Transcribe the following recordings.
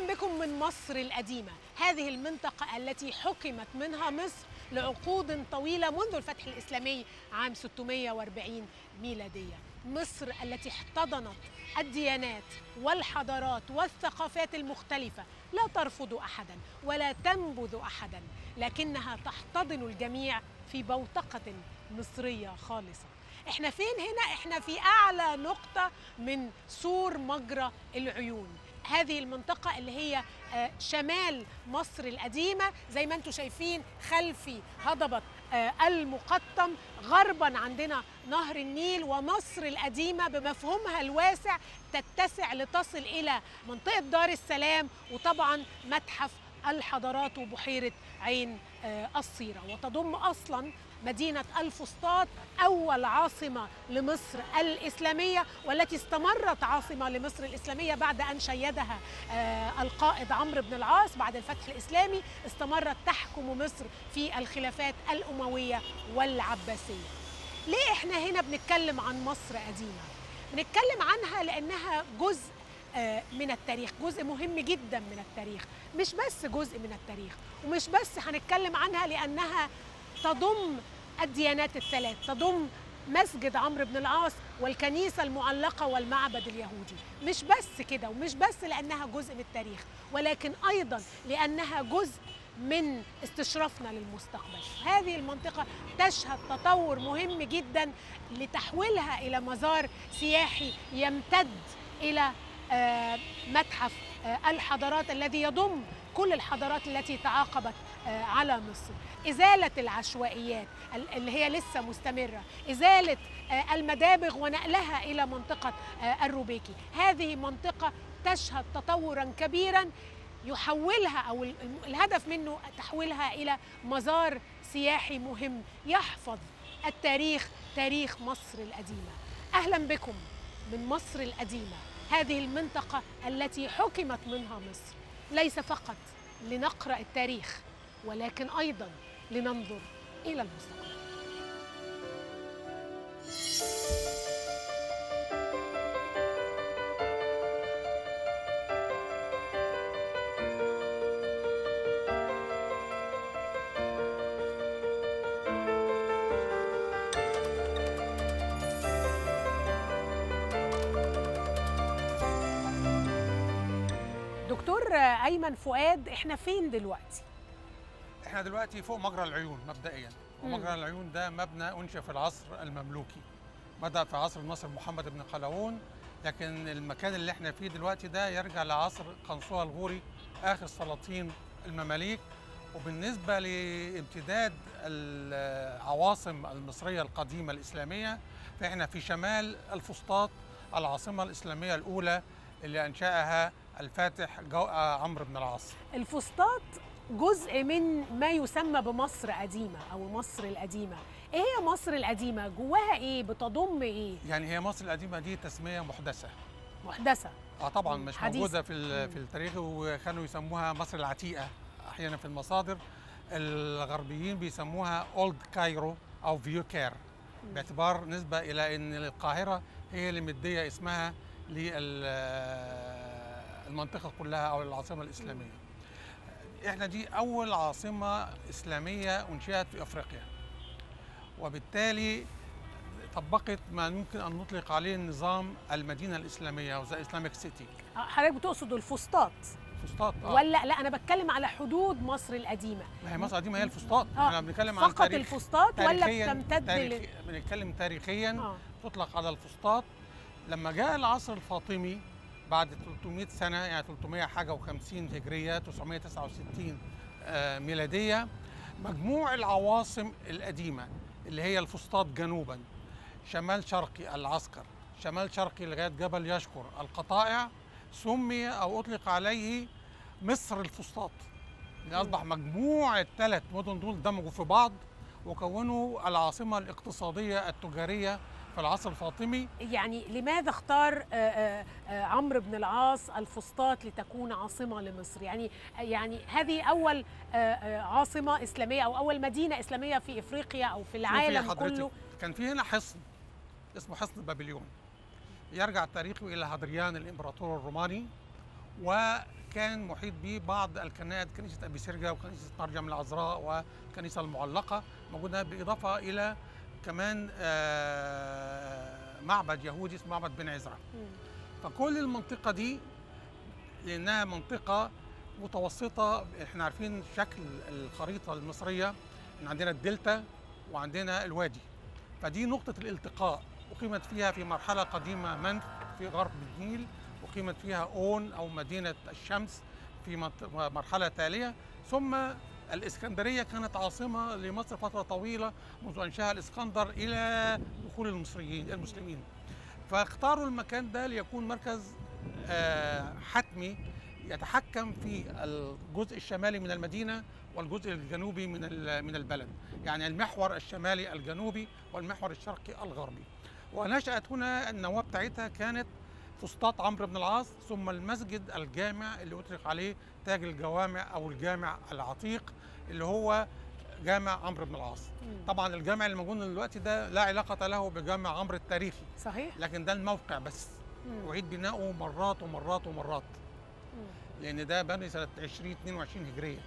أهلا بكم من مصر القديمة هذه المنطقة التي حكمت منها مصر لعقود طويلة منذ الفتح الإسلامي عام 640 ميلادية مصر التي احتضنت الديانات والحضارات والثقافات المختلفة لا ترفض أحدا ولا تنبذ أحدا لكنها تحتضن الجميع في بوتقة مصرية خالصة احنا فين هنا احنا في اعلى نقطه من سور مجرى العيون هذه المنطقة اللي هي آه، شمال مصر القديمة زي ما انتم شايفين خلفي هضبة آه، المقطم غربا عندنا نهر النيل ومصر القديمة بمفهومها الواسع تتسع لتصل إلى منطقة دار السلام وطبعا متحف الحضارات وبحيرة عين آه، الصيرة وتضم أصلا مدينة الفسطاط أول عاصمة لمصر الإسلامية والتي استمرت عاصمة لمصر الإسلامية بعد أن شيدها آه، القائد عمرو بن العاص بعد الفتح الإسلامي استمرت تحكم مصر في الخلافات الأموية والعباسية ليه احنا هنا بنتكلم عن مصر قديمة؟ بنتكلم عنها لأنها جزء آه، من التاريخ جزء مهم جدا من التاريخ مش بس جزء من التاريخ ومش بس هنتكلم عنها لأنها تضم الديانات الثلاث تضم مسجد عمرو بن العاص والكنيسة المعلقة والمعبد اليهودي مش بس كده ومش بس لأنها جزء من التاريخ ولكن أيضا لأنها جزء من استشرافنا للمستقبل هذه المنطقة تشهد تطور مهم جدا لتحويلها إلى مزار سياحي يمتد إلى آه، متحف آه، الحضارات الذي يضم كل الحضارات التي تعاقبت آه، على مصر إزالة العشوائيات ال- اللي هي لسه مستمرة إزالة آه، المدابغ ونقلها إلى منطقة آه، الروبيكي هذه منطقة تشهد تطورا كبيرا يحولها أو ال- الم- الهدف منه تحويلها إلى مزار سياحي مهم يحفظ التاريخ تاريخ مصر القديمة أهلا بكم من مصر القديمة هذه المنطقة التي حكمت منها مصر ليس فقط لنقرأ التاريخ ولكن أيضا لننظر إلى المستقبل دكتور أيمن فؤاد إحنا فين دلوقتي؟ احنا دلوقتي فوق مجرى العيون مبدئيا ومجرى العيون ده مبنى انشئ في العصر المملوكي بدا في عصر الناصر محمد بن قلاوون لكن المكان اللي احنا فيه دلوقتي ده يرجع لعصر قنصوة الغوري اخر سلاطين المماليك وبالنسبه لامتداد العواصم المصريه القديمه الاسلاميه فاحنا في شمال الفسطاط العاصمه الاسلاميه الاولى اللي انشاها الفاتح جو... آه، عمرو بن العاص الفسطاط جزء من ما يسمى بمصر قديمة أو مصر القديمة إيه هي مصر القديمة؟ جواها إيه؟ بتضم إيه؟ يعني هي مصر القديمه دي تسميه محدثه محدثة اه طبعا مم. مش حديثة. موجوده في ال- مم. في التاريخ وكانوا يسموها مصر العتيقه احيانا في المصادر الغربيين بيسموها اولد كايرو او فيو كير باعتبار نسبه الى ان القاهره هي اللي مديه اسمها للمنطقه كلها او العاصمه الاسلاميه احنا دي اول عاصمه اسلاميه انشئت في افريقيا وبالتالي طبقت ما يمكن ان نطلق عليه النظام المدينه الاسلاميه او ذا اسلامك سيتي آه، حضرتك بتقصد الفسطاط فسطاط اه ولا لا أنا بتكلم على حدود مصر القديمة ما هي مصر القديمه هي الفسطاط آه، احنا بنتكلم عن فقط تاريخ الفسطاط ولا تاريخياً- بتمتد ل... تاريخي بنتكلم تاريخيا آه. تطلق على الفسطاط لما جاء العصر الفاطمي بعد 300 سنه يعني 300 حاجه و50 هجريه 969 آه، ميلاديه مجموع العواصم القديمه اللي هي الفسطاط جنوبا شمال شرقي العسكر شمال شرقي لغايه جبل يشكر القطائع سمي او اطلق عليه مصر الفسطاط يعني اصبح مجموع الثلاث مدن دول دمجوا في بعض وكونوا العاصمه الاقتصاديه التجاريه في العصر الفاطمي يعني لماذا اختار آه، آه، آه، عمرو بن العاص الفسطاط لتكون عاصمة لمصر يعني يعني هذه أول آه، آه، عاصمة إسلامية أو أول مدينة إسلامية في إفريقيا أو في شوفي العالم حضرتك، كله كان في هنا حصن اسمه حصن بابليون يرجع تاريخه الى هادريان الامبراطور الروماني وكان محيط به بعض الكنائس كنيسة أبي سرجة وكنيسة مريم العذراء والكنيسة المعلقة موجودة بالإضافة إلى كمان آه، معبد يهودي اسمه معبد بن عزرا مم. فكل المنطقة دي لأنها منطقة متوسطة احنا عارفين شكل الخريطة المصرية ان عندنا الدلتا وعندنا الوادي فدي نقطة الالتقاء أقيمت فيها في مرحلة قديمة منف في غرب النيل أقيمت فيها أون أو مدينة الشمس في منط- مرحلة تالية ثم الإسكندرية كانت عاصمة لمصر فترة طويلة منذ أنشاها الإسكندر إلى دخول المصريين المسلمين فاختاروا المكان ده ليكون مركز آه، حتمي يتحكم في الجزء الشمالي من المدينة والجزء الجنوبي من ال- من البلد يعني المحور الشمالي الجنوبي والمحور الشرقي الغربي ونشأت هنا النواة بتاعتها كانت فسطاط عمرو بن العاص ثم المسجد الجامع اللي أطلق عليه تاج الجوامع أو الجامع العتيق اللي هو جامع عمرو بن العاص مم. طبعا الجامع اللي موجود دلوقتي ده لا علاقة له بجامع عمرو التاريخي صحيح لكن ده الموقع بس مم. أعيد بناؤه مرات ومرات ومرات مم. لأن ده بني سنة 2022 هجرية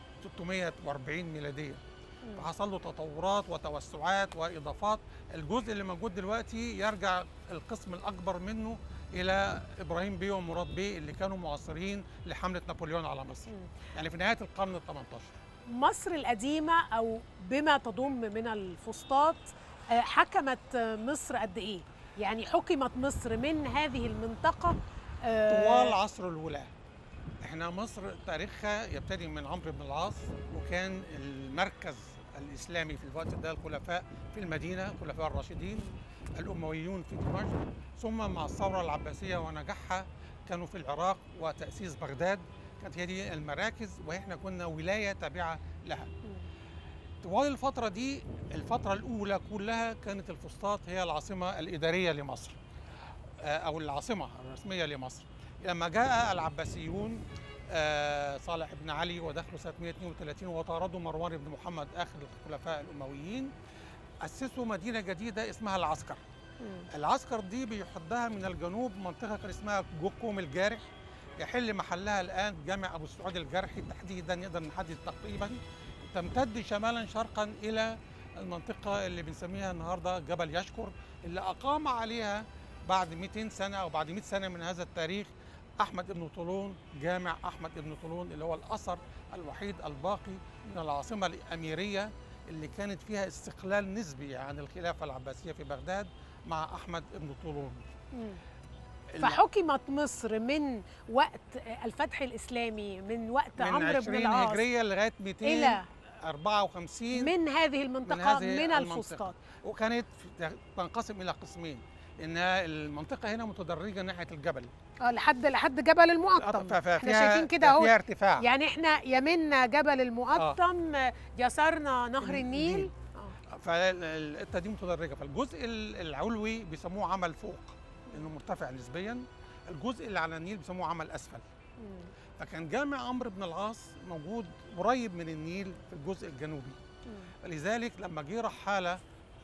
640 ميلادية مم. فحصل له تطورات وتوسعات وإضافات الجزء اللي موجود دلوقتي يرجع القسم الأكبر منه إلى إبراهيم بيه ومراد بيه اللي كانوا معاصرين لحملة نابليون على مصر مم. يعني في نهاية القرن ال 18 مصر القديمة أو بما تضم من الفسطاط آه، حكمت آه، مصر قد إيه؟ يعني حكمت مصر من هذه المنطقة آه، طوال عصر الولاة احنا مصر تاريخها يبتدي من عمرو بن العاص وكان المركز الاسلامي في الوقت ده الخلفاء في المدينه الخلفاء الراشدين الامويون في دمشق ثم مع الثوره العباسيه ونجاحها كانوا في العراق وتاسيس بغداد كانت هي دي المراكز واحنا كنا ولايه تابعه لها مم. طوال الفترة دي الفترة الأولى كلها كانت الفسطاط هي العاصمة الإدارية لمصر آه، أو العاصمة الرسمية لمصر لما جاء العباسيون آه، صالح بن علي ودخلوا سنة 132 وطاردوا مروان بن محمد آخر الخلفاء الأمويين أسسوا مدينة جديدة اسمها العسكر مم. العسكر دي بيحدها من الجنوب منطقة كان اسمها جوكوم الجارح يحل محلها الآن جامع أبو السعود الجرحي تحديدا نقدر نحدد تقريبا تمتد شمالا شرقا إلى المنطقة اللي بنسميها النهاردة جبل يشكر اللي أقام عليها بعد 200 سنة أو بعد 100 سنة من هذا التاريخ أحمد بن طولون جامع أحمد بن طولون اللي هو الأثر الوحيد الباقي من العاصمة الأميرية اللي كانت فيها استقلال نسبي عن الخلافة العباسية في بغداد مع أحمد بن طولون مم. اللي فحكمت مصر من وقت الفتح الإسلامي من وقت من عمرو بن 20 العاص هجرية لغاية إلى 254 من هذه المنطقة هذه من المنطقة. الفسطاط وكانت في- تنقسم إلى قسمين إنها المنطقة هنا متدرجة ناحية الجبل اه لحد لحد جبل المقطم ف- ف- احنا فيها- شايفين كده فيها اهو ارتفاع يعني احنا يمنا جبل المقطم يسارنا نهر النيل النيل. آه. فالحته دي متدرجه فالجزء ال- العلوي بيسموه عمل فوق لانه مرتفع نسبيا الجزء اللي على النيل بيسموه عمل اسفل مم. فكان جامع عمرو بن العاص موجود قريب من النيل في الجزء الجنوبي مم. لذلك لما جه رحاله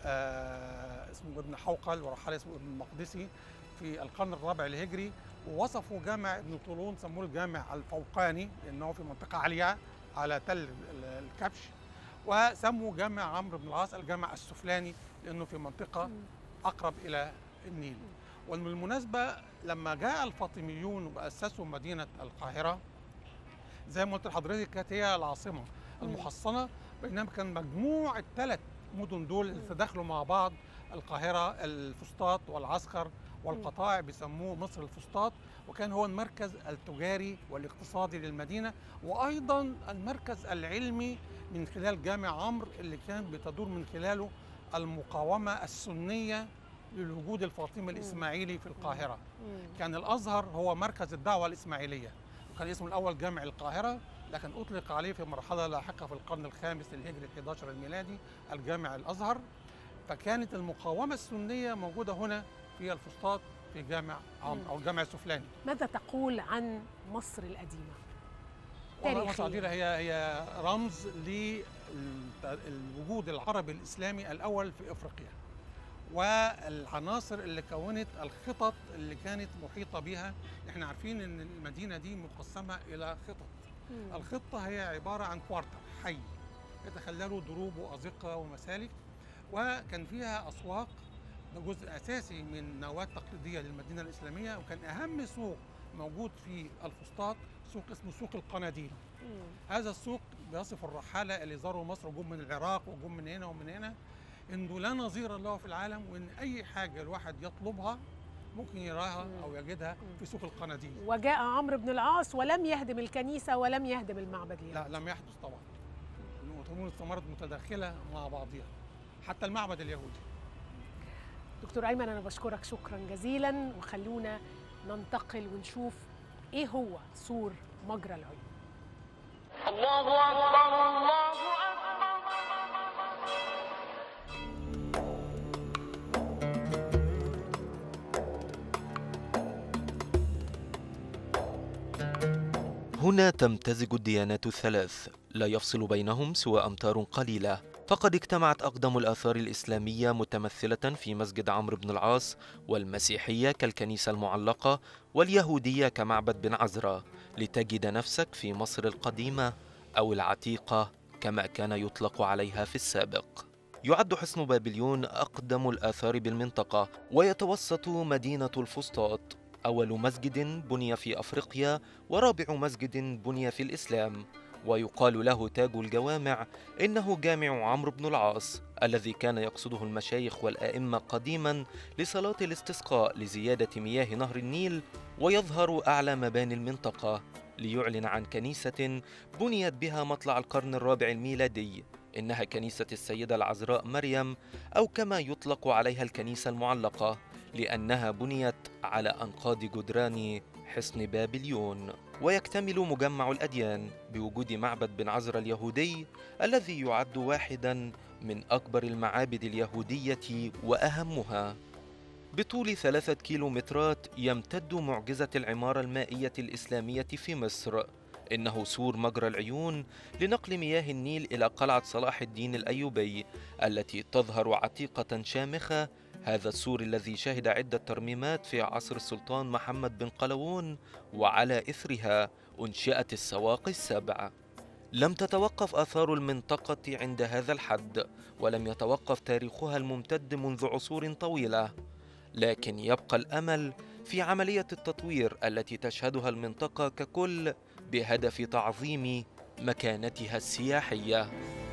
آه اسمه ابن حوقل ورحاله اسمه ابن المقدسي في القرن الرابع الهجري ووصفوا جامع ابن طولون سموه الجامع الفوقاني لانه في منطقه عاليه على تل ال- الكبش وسموا جامع عمرو بن العاص الجامع السفلاني لانه في منطقه مم. اقرب الى النيل وبالمناسبه لما جاء الفاطميون واسسوا مدينه القاهره زي ما قلت لحضرتك كانت هي العاصمه المحصنه بينما كان مجموع الثلاث مدن دول اللي تداخلوا مع بعض القاهره الفسطاط والعسكر والقطاع بيسموه مصر الفسطاط وكان هو المركز التجاري والاقتصادي للمدينه وايضا المركز العلمي من خلال جامع عمرو اللي كان بتدور من خلاله المقاومه السنيه للوجود الفاطمي الاسماعيلي في القاهره مم. كان الازهر هو مركز الدعوه الاسماعيليه وكان اسمه الاول جامع القاهره لكن اطلق عليه في مرحله لاحقه في القرن الخامس الهجري 11 الميلادي الجامع الازهر فكانت المقاومه السنيه موجوده هنا في الفسطاط في جامع عمرو او الجامع السفلاني ماذا تقول عن مصر القديمة؟ والله تاريخياً. مصر القديرة هي هي رمز للوجود العربي الاسلامي الاول في افريقيا والعناصر اللي كونت الخطط اللي كانت محيطه بها احنا عارفين ان المدينه دي مقسمه الى خطط مم. الخطه هي عباره عن كوارتر حي يتخلله دروب وازقه ومسالك وكان فيها اسواق ده جزء اساسي من نواه تقليديه للمدينه الاسلاميه وكان اهم سوق موجود في الفسطاط سوق اسمه سوق القناديل مم. هذا السوق بيصف الرحالة اللي زاروا مصر وجم من العراق وجم من هنا ومن هنا انه لا نظير له في العالم وان اي حاجة الواحد يطلبها ممكن يراها او يجدها في سوق القناديل وجاء عمرو بن العاص ولم يهدم الكنيسة ولم يهدم المعبد اليهودي لا لم يحدث طبعا الامور استمرت متداخلة مع بعضها حتى المعبد اليهودي دكتور أيمن أنا بشكرك شكرا جزيلا وخلونا ننتقل ونشوف إيه هو سور مجرى العيون الله أكبر الله أكبر هنا تمتزج الديانات الثلاث لا يفصل بينهم سوى أمتار قليلة فقد اجتمعت أقدم الآثار الإسلامية متمثلة في مسجد عمرو بن العاص والمسيحية كالكنيسة المعلقة واليهودية كمعبد بن عزرا لتجد نفسك في مصر القديمة أو العتيقة كما كان يطلق عليها في السابق يعد حصن بابليون أقدم الآثار بالمنطقة ويتوسط مدينة الفسطاط أول مسجد بني في أفريقيا ورابع مسجد بني في الإسلام ويقال له تاج الجوامع إنه جامع عمرو بن العاص الذي كان يقصده المشايخ والآئمة قديما لصلاة الاستسقاء لزيادة مياه نهر النيل ويظهر أعلى مباني المنطقة ليعلن عن كنيسة بنيت بها مطلع القرن الرابع الميلادي إنها كنيسة السيدة العذراء مريم أو كما يطلق عليها الكنيسة المعلقة لأنها بنيت على أنقاض جدران حصن بابليون ويكتمل مجمع الأديان بوجود معبد بن عزرا اليهودي الذي يعد واحدا من أكبر المعابد اليهودية وأهمها بطول ثلاثة كيلومترات يمتد معجزة العمارة المائية الإسلامية في مصر إنه سور مجرى العيون لنقل مياه النيل إلى قلعة صلاح الدين الأيوبي التي تظهر عتيقة شامخة هذا السور الذي شهد عدة ترميمات في عصر السلطان محمد بن قلاوون وعلى إثرها أنشئت السواقي السبع لم تتوقف آثار المنطقة عند هذا الحد ولم يتوقف تاريخها الممتد منذ عصور طويلة لكن يبقى الأمل في عملية التطوير التي تشهدها المنطقة ككل بهدف تعظيم مكانتها السياحيه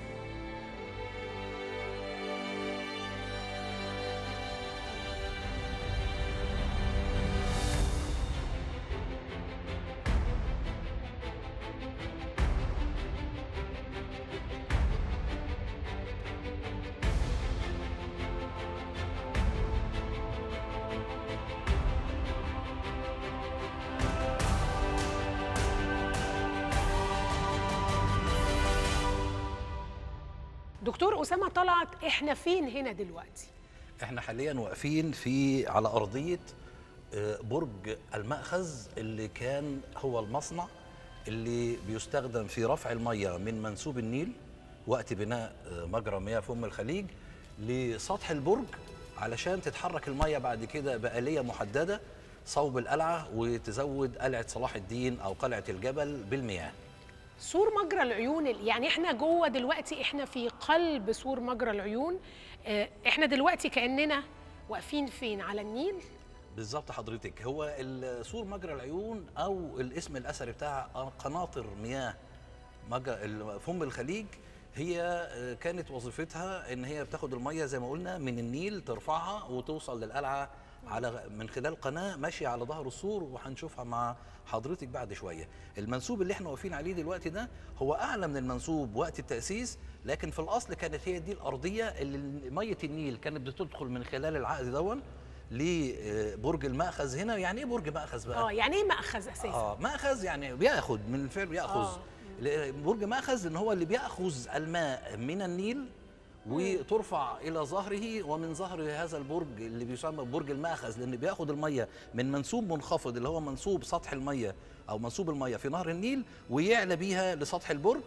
دكتور أسامة طلعت إحنا فين هنا دلوقتي؟ احنا حاليا واقفين في على ارضيه آه، برج المأخذ اللي كان هو المصنع اللي بيستخدم في رفع الميه من منسوب النيل وقت بناء آه، مجرى مياه في ام الخليج لسطح البرج علشان تتحرك الميه بعد كده بآليه محدده صوب القلعه وتزود قلعه صلاح الدين او قلعه الجبل بالمياه سور مجرى العيون ال- يعني احنا جوه دلوقتي احنا في قلب سور مجرى العيون آه، احنا دلوقتي كاننا واقفين فين على النيل بالظبط حضرتك هو ال- سور مجرى العيون او الاسم الاثري بتاع قناطر مياه مجرى ال- فم الخليج هي آه، كانت وظيفتها ان هي بتاخد الميه زي ما قلنا من النيل ترفعها وتوصل للقلعه على من خلال قناه ماشيه على ظهر السور وهنشوفها مع حضرتك بعد شويه المنسوب اللي احنا واقفين عليه دلوقتي ده هو اعلى من المنسوب وقت التاسيس لكن في الاصل كانت هي دي الارضيه اللي ميه النيل كانت بتدخل من خلال العقد دون لبرج المأخذ هنا يعني ايه برج مأخذ بقى اه يعني ايه مأخذ اساسا اه مأخذ يعني بياخد من الفعل ياخذ آه. ل- برج مأخذ ان هو اللي بياخذ الماء من النيل وترفع الى ظهره ومن ظهر هذا البرج اللي بيسمى برج المأخذ لان بياخد الميه من منسوب منخفض اللي هو منسوب سطح الميه او منسوب الميه في نهر النيل ويعلى بيها لسطح البرج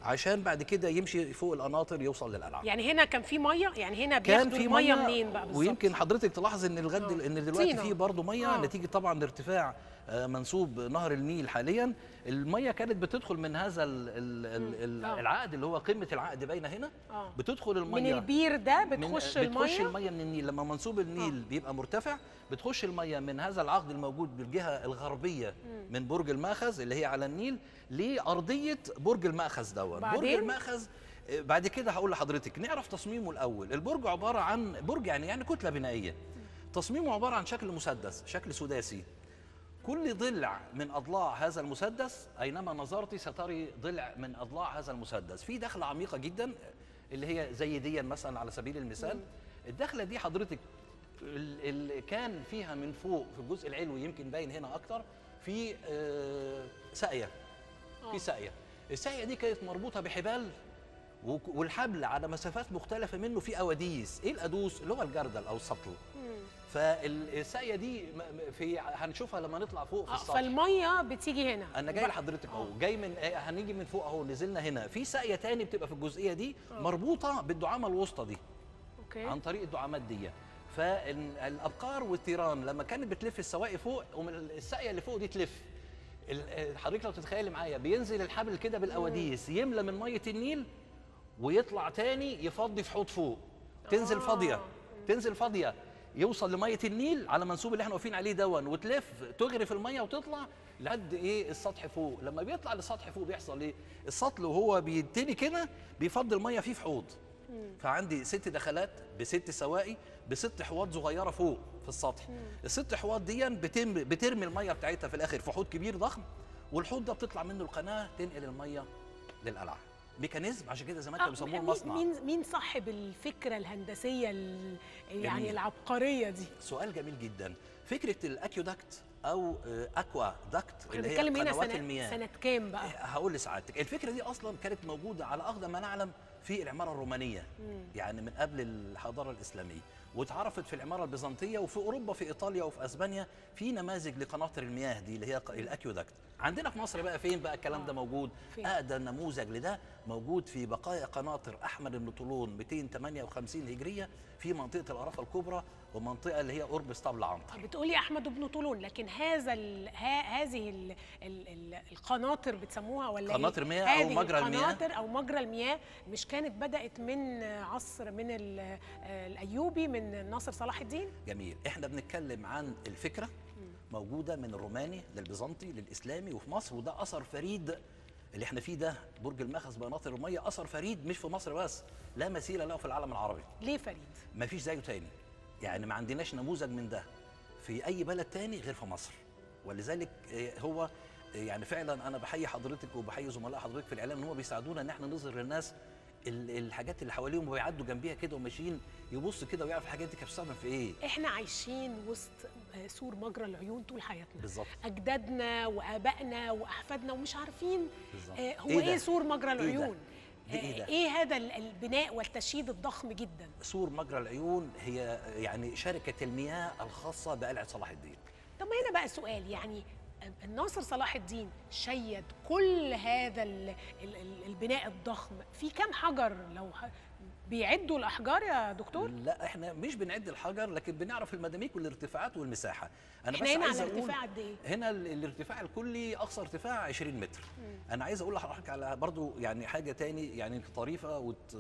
عشان بعد كده يمشي فوق القناطر يوصل للقلعه يعني هنا كان في ميه يعني هنا كان بياخدوا في الميه ميه منين بقى بالظبط ويمكن حضرتك تلاحظ ان لغايه دل- ان دلوقتي طينة. في برضه ميه آه. نتيجه طبعا ارتفاع آه، منسوب نهر النيل حاليا الميه كانت بتدخل من هذا ال ال ال ال آه. العقد اللي هو قمه العقد باينه هنا آه. بتدخل الميه من البير ده من- بتخش بتخش الميه الميه من النيل لما منسوب النيل بيبقى مرتفع بتخش الميه من هذا العقد الموجود بالجهه الغربيه من برج المأخذ اللي هي على النيل لارضيه برج المأخذ دوت برج بعدين؟ المأخذ آه، بعد كده هقول لحضرتك نعرف تصميمه الاول البرج عباره عن برج يعني يعني كتله بنائيه تصميمه عباره عن شكل مسدس شكل سداسي كل ضلع من اضلاع هذا المسدس اينما نظرت ستري ضلع من اضلاع هذا المسدس في دخله عميقه جدا اللي هي زي دي مثلا على سبيل المثال الدخله دي حضرتك اللي كان فيها من فوق في الجزء العلوي يمكن باين هنا اكتر في آه، ساقيه في ساقيه الساقيه دي كانت مربوطه بحبال وك- والحبل على مسافات مختلفه منه في اوديس ايه الادوس اللي هو الجردل او السطل فالساقيه دي م- م- في هنشوفها لما نطلع فوق في آه، السطح فالميه بتيجي هنا انا جاي لحضرتك اهو جاي من آه، هنيجي من فوق اهو نزلنا هنا في ساقيه تاني بتبقى في الجزئيه دي مربوطه بالدعامه الوسطى دي اوكي عن طريق الدعامات دي فالابقار والثيران لما كانت بتلف السواقي فوق ومن الساقيه اللي فوق دي تلف ال- آه، حضرتك لو تتخيلي معايا بينزل الحبل كده بالاواديس يملى من ميه النيل ويطلع تاني يفضي في حوض فوق تنزل فاضيه تنزل فاضيه يوصل لميه النيل على منسوب اللي احنا واقفين عليه دون وتلف تغرف الميه وتطلع لحد ايه السطح فوق لما بيطلع للسطح فوق بيحصل ايه السطل وهو بيتني كده بيفضي الميه فيه في حوض فعندي ست دخلات بست سواقي بست حواض صغيره فوق في السطح الست حواض دي بتم بترمي الميه بتاعتها في الاخر في حوض كبير ضخم والحوض ده بتطلع منه القناه تنقل الميه للقلعه ميكانيزم عشان كده زمان كانوا بيسموه مين- المصنع مين مين صاحب الفكره الهندسيه ال- يعني جميل. العبقريه دي سؤال جميل جدا فكره الاكيودكت او آه، اكوا داكت احنا اللي هي بنتكلم هنا قنوات سنه المياه سنه كام بقى هقول لسعادتك الفكره دي اصلا كانت موجوده على اقدم ما نعلم في العماره الرومانيه يعني من قبل الحضاره الاسلاميه واتعرفت في العماره البيزنطيه وفي اوروبا في ايطاليا وفي اسبانيا في نماذج لقناطر المياه دي اللي هي ق- الاكيودكت عندنا في مصر بقى فين بقى الكلام ده موجود فين؟ اقدم نموذج لده موجود في بقايا قناطر احمد بن طولون 258 هجريه في منطقه القرافه الكبرى ومنطقه اللي هي قرب اسطبل عنتر بتقولي احمد بن طولون لكن هذا ال ها هذه ال ال ال القناطر بتسموها ولا إيه؟ قناطر مياه أو هذه مجرى المياه؟ القناطر او مجرى المياه مش كانت بدات من عصر من ال- الايوبي من ناصر صلاح الدين جميل احنا بنتكلم عن الفكره موجوده من الروماني للبيزنطي للاسلامي وفي مصر وده اثر فريد اللي احنا فيه ده برج المخز بناطر الميه اثر فريد مش في مصر بس لا مثيل له في العالم العربي ليه فريد ما فيش زيه تاني يعني ما عندناش نموذج من ده في اي بلد تاني غير في مصر ولذلك آه، هو آه، يعني فعلا انا بحيي حضرتك وبحيي زملاء حضرتك في الاعلام ان هم بيساعدونا ان احنا نظهر للناس ال- الحاجات اللي حواليهم ويعدوا جنبيها كده وماشيين يبص كده ويعرف الحاجات دي كانت بتستخدم في ايه احنا عايشين وسط آه، سور مجرى العيون طول حياتنا بالظبط اجدادنا وابائنا واحفادنا ومش عارفين بالظبط. آه، هو إيه ايه, ده؟ سور مجرى إيه ده؟ العيون ده إيه ده؟ آه، ايه هذا ال- البناء والتشييد الضخم جدا سور مجرى العيون هي يعني شركه المياه الخاصه بقلعه صلاح الدين طب ما هنا بقى سؤال يعني الناصر صلاح الدين شيد كل هذا ال ال ال البناء الضخم في كام حجر لو ح- بيعدوا الاحجار يا دكتور لا احنا مش بنعد الحجر لكن بنعرف المداميك والارتفاعات والمساحه انا احنا بس هنا عايز على أقول ارتفاع قد ايه هنا ال- الارتفاع الكلي اقصى ارتفاع 20 متر انا عايز اقول لحضرتك على برضو يعني حاجه تاني يعني طريفه وت...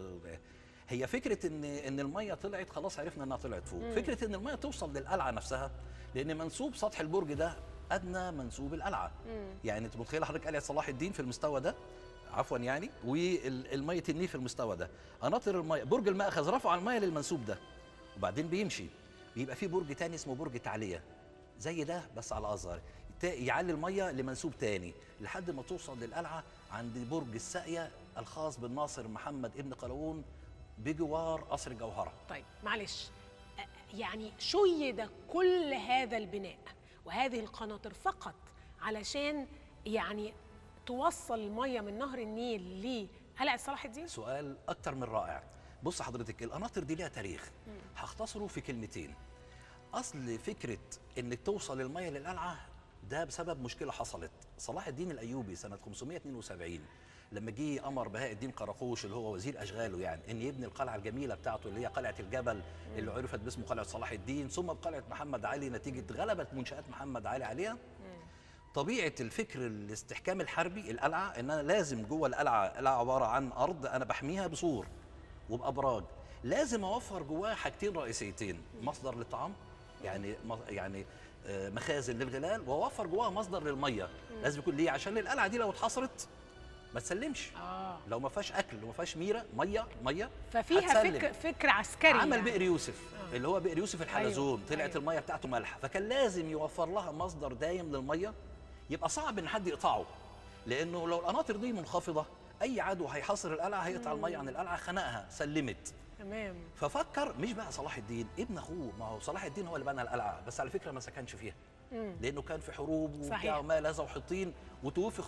هي فكره ان ان الميه طلعت خلاص عرفنا انها طلعت فوق فكره ان الميه توصل للقلعه نفسها لان منسوب سطح البرج ده ادنى منسوب القلعه يعني انت متخيل حضرتك قلعه صلاح الدين في المستوى ده عفوا يعني والميه النيل في المستوى ده قناطر الميه برج المأخذ رفع الميه للمنسوب ده وبعدين بيمشي بيبقى في برج تاني اسمه برج تعليه زي ده بس على اصغر تا- يعلي الميه لمنسوب تاني لحد ما توصل للقلعه عند برج الساقيه الخاص بالناصر محمد ابن قلاوون بجوار قصر الجوهره طيب معلش أ- يعني شيد كل هذا البناء وهذه القناطر فقط علشان يعني توصل الميه من نهر النيل لقلعه صلاح الدين سؤال اكتر من رائع بص حضرتك القناطر دي ليها تاريخ هختصره في كلمتين اصل فكره انك توصل الميه للقلعه ده بسبب مشكله حصلت صلاح الدين الايوبي سنه 572 لما جه امر بهاء الدين قراقوش اللي هو وزير اشغاله يعني ان يبني القلعه الجميله بتاعته اللي هي قلعه الجبل اللي عرفت باسم قلعه صلاح الدين ثم بقلعه محمد علي نتيجه غلبه منشات محمد علي عليها طبيعه الفكر الاستحكام الحربي القلعه ان انا لازم جوه القلعه القلعه عباره عن ارض انا بحميها بسور وبابراج لازم اوفر جواها حاجتين رئيسيتين مصدر للطعام يعني يعني آه، مخازن للغلال واوفر جواها مصدر للميه لازم يكون ليه عشان القلعه دي لو اتحصرت ما تسلمش اه لو ما فيهاش اكل وما فيهاش ميره ميه ميه ففيها هتسلم. فكر فكر عسكري عمل يعني. بئر يوسف آه. اللي هو بئر يوسف الحلزون أيوة، طلعت أيوة. الميه بتاعته مالحه فكان لازم يوفر لها مصدر دايم للميه يبقى صعب ان حد يقطعه لانه لو القناطر دي منخفضه اي عدو هيحاصر القلعه هيقطع الميه عن القلعه خنقها سلمت تمام ففكر مش بقى صلاح الدين ابن اخوه ما هو صلاح الدين هو اللي بنى القلعه بس على فكره ما سكنش فيها مم. لانه كان في حروب صحيح. وبتاع وما لذا وحطين وتوفي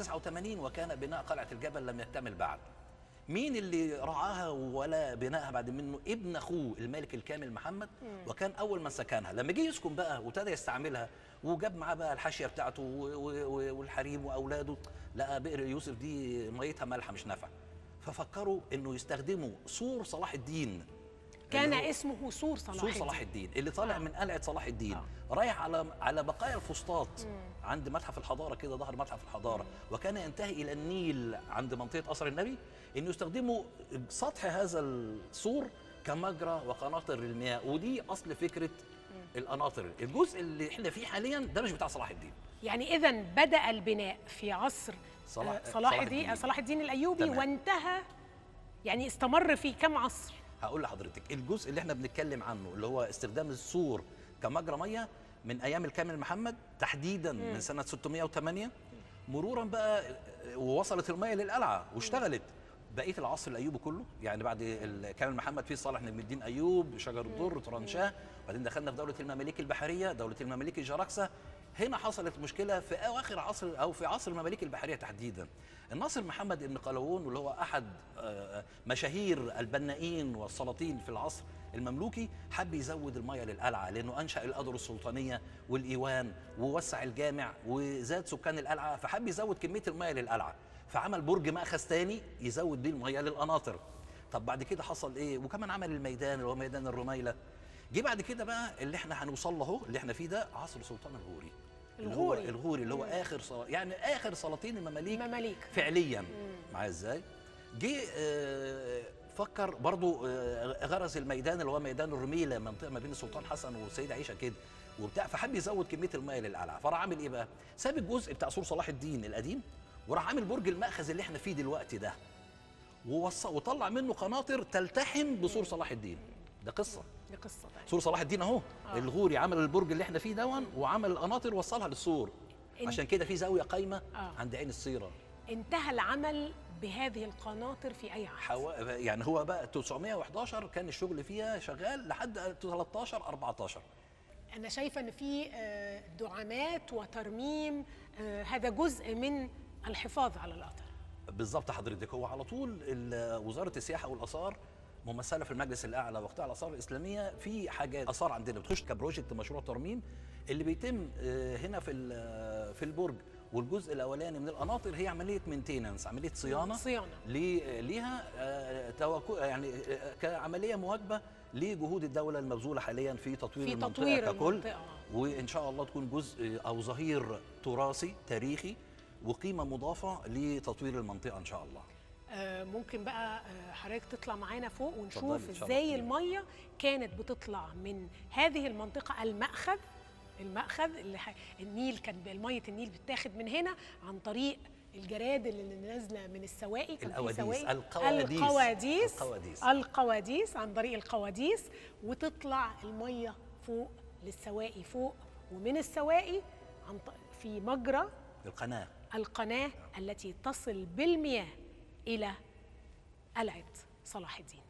589 وكان بناء قلعه الجبل لم يكتمل بعد مين اللي رعاها ولا بنائها بعد منه ابن اخوه الملك الكامل محمد وكان اول من سكنها لما جه يسكن بقى وابتدى يستعملها وجاب معاه بقى الحاشيه بتاعته و- و- و- والحريم واولاده لقى بئر يوسف دي ميتها مالحه مش نافعه ففكروا انه يستخدموا سور صلاح الدين كان اللي هو- اسمه سور صلاح سور الدين. صلاح الدين اللي طالع آه. من قلعه صلاح الدين آه. رايح على على بقايا الفسطاط عند متحف الحضاره كده ظهر متحف الحضاره وكان ينتهي الى النيل عند منطقه قصر النبي انه يستخدموا سطح هذا السور كمجرى وقناطر للمياه ودي اصل فكره القناطر الجزء اللي احنا فيه حاليا ده مش بتاع صلاح الدين يعني اذا بدا البناء في عصر صلاح- آه، صلاح صلاح الدين الدين. صلاح الدين الايوبي تمام. وانتهى يعني استمر في كم عصر هقول لحضرتك الجزء اللي احنا بنتكلم عنه اللي هو استخدام السور كمجرى ميه من ايام الكامل محمد تحديدا من سنه 608 مرورا بقى ووصلت الميه للقلعه واشتغلت بقيه العصر الايوبي كله يعني بعد الكامل محمد في صالح نجم الدين ايوب شجر الدر ترانشاه وبعدين دخلنا في دوله المماليك البحريه دوله المماليك الجراكسه هنا حصلت مشكله في اواخر عصر او في عصر المماليك البحريه تحديدا الناصر محمد بن قلاوون واللي هو احد آه، مشاهير البنائين والسلاطين في العصر المملوكي حب يزود الميه للقلعه لانه انشا الادر السلطانيه والايوان ووسع الجامع وزاد سكان القلعه فحب يزود كميه الميه للقلعه فعمل برج مأخذ تاني يزود بيه الميه للقناطر طب بعد كده حصل ايه وكمان عمل الميدان اللي هو ميدان الرميله جه بعد كده بقى اللي احنا هنوصل له اهو اللي احنا فيه ده عصر سلطان الغوري اللي هو الغوري. الغوري اللي هو مم. اخر صلا... يعني اخر سلاطين المماليك المماليك فعليا معايا ازاي جه آه، فكر برضو آه، غرز الميدان اللي هو ميدان الرميله منطقه ما بين السلطان حسن والسيده عائشه كده وبتاع فحب يزود كميه الميه للقلعه فراح عامل ايه بقى ساب الجزء بتاع سور صلاح الدين القديم وراح عامل برج المأخذ اللي احنا فيه دلوقتي ده ووص... وطلع منه قناطر تلتحم بسور صلاح الدين ده قصه دي قصه تانية سور صلاح الدين اهو آه. الغوري عمل البرج اللي احنا فيه دون وعمل القناطر وصلها للسور إن- عشان كده في زاويه قايمه آه. عند عين السيره انتهى العمل بهذه القناطر في اي عهد حو... يعني هو بقى 911 كان الشغل فيها شغال لحد 13 14 انا شايفه ان في آه، دعامات وترميم آه، هذا جزء من الحفاظ على الاثر بالظبط حضرتك هو على طول ال- وزاره السياحه والاثار ممثله في المجلس الاعلى وقطاع الاثار الاسلاميه في حاجات اثار عندنا بتخش كبروجكت مشروع ترميم اللي بيتم آه، هنا في ال- في البرج والجزء الاولاني من القناطر هي عمليه مينتيننس عمليه صيانه صيانه لي- ليها آه، توكل يعني آه، كعمليه مواكبه لجهود الدوله المبذوله حاليا في تطوير في المنطقه تطوير ككل المنطقه وان شاء الله تكون جزء او ظهير تراثي تاريخي وقيمه مضافه لتطوير المنطقه ان شاء الله آه، ممكن بقى آه، حضرتك تطلع معانا فوق ونشوف اتفضلي، ازاي اتشرفتيني. الميه كانت بتطلع من هذه المنطقه المأخذ المأخذ اللي ح... النيل كان الميه النيل بتاخد من هنا عن طريق الجرادل اللي نازله من السواقي كان في القواديس، سواقي القواديس، القواديس القواديس. القواديس عن طريق القواديس وتطلع الميه فوق للسواقي فوق ومن السواقي عن ط... في مجرى القناه القناة التي تصل بالمياه إلى قلعة صلاح الدين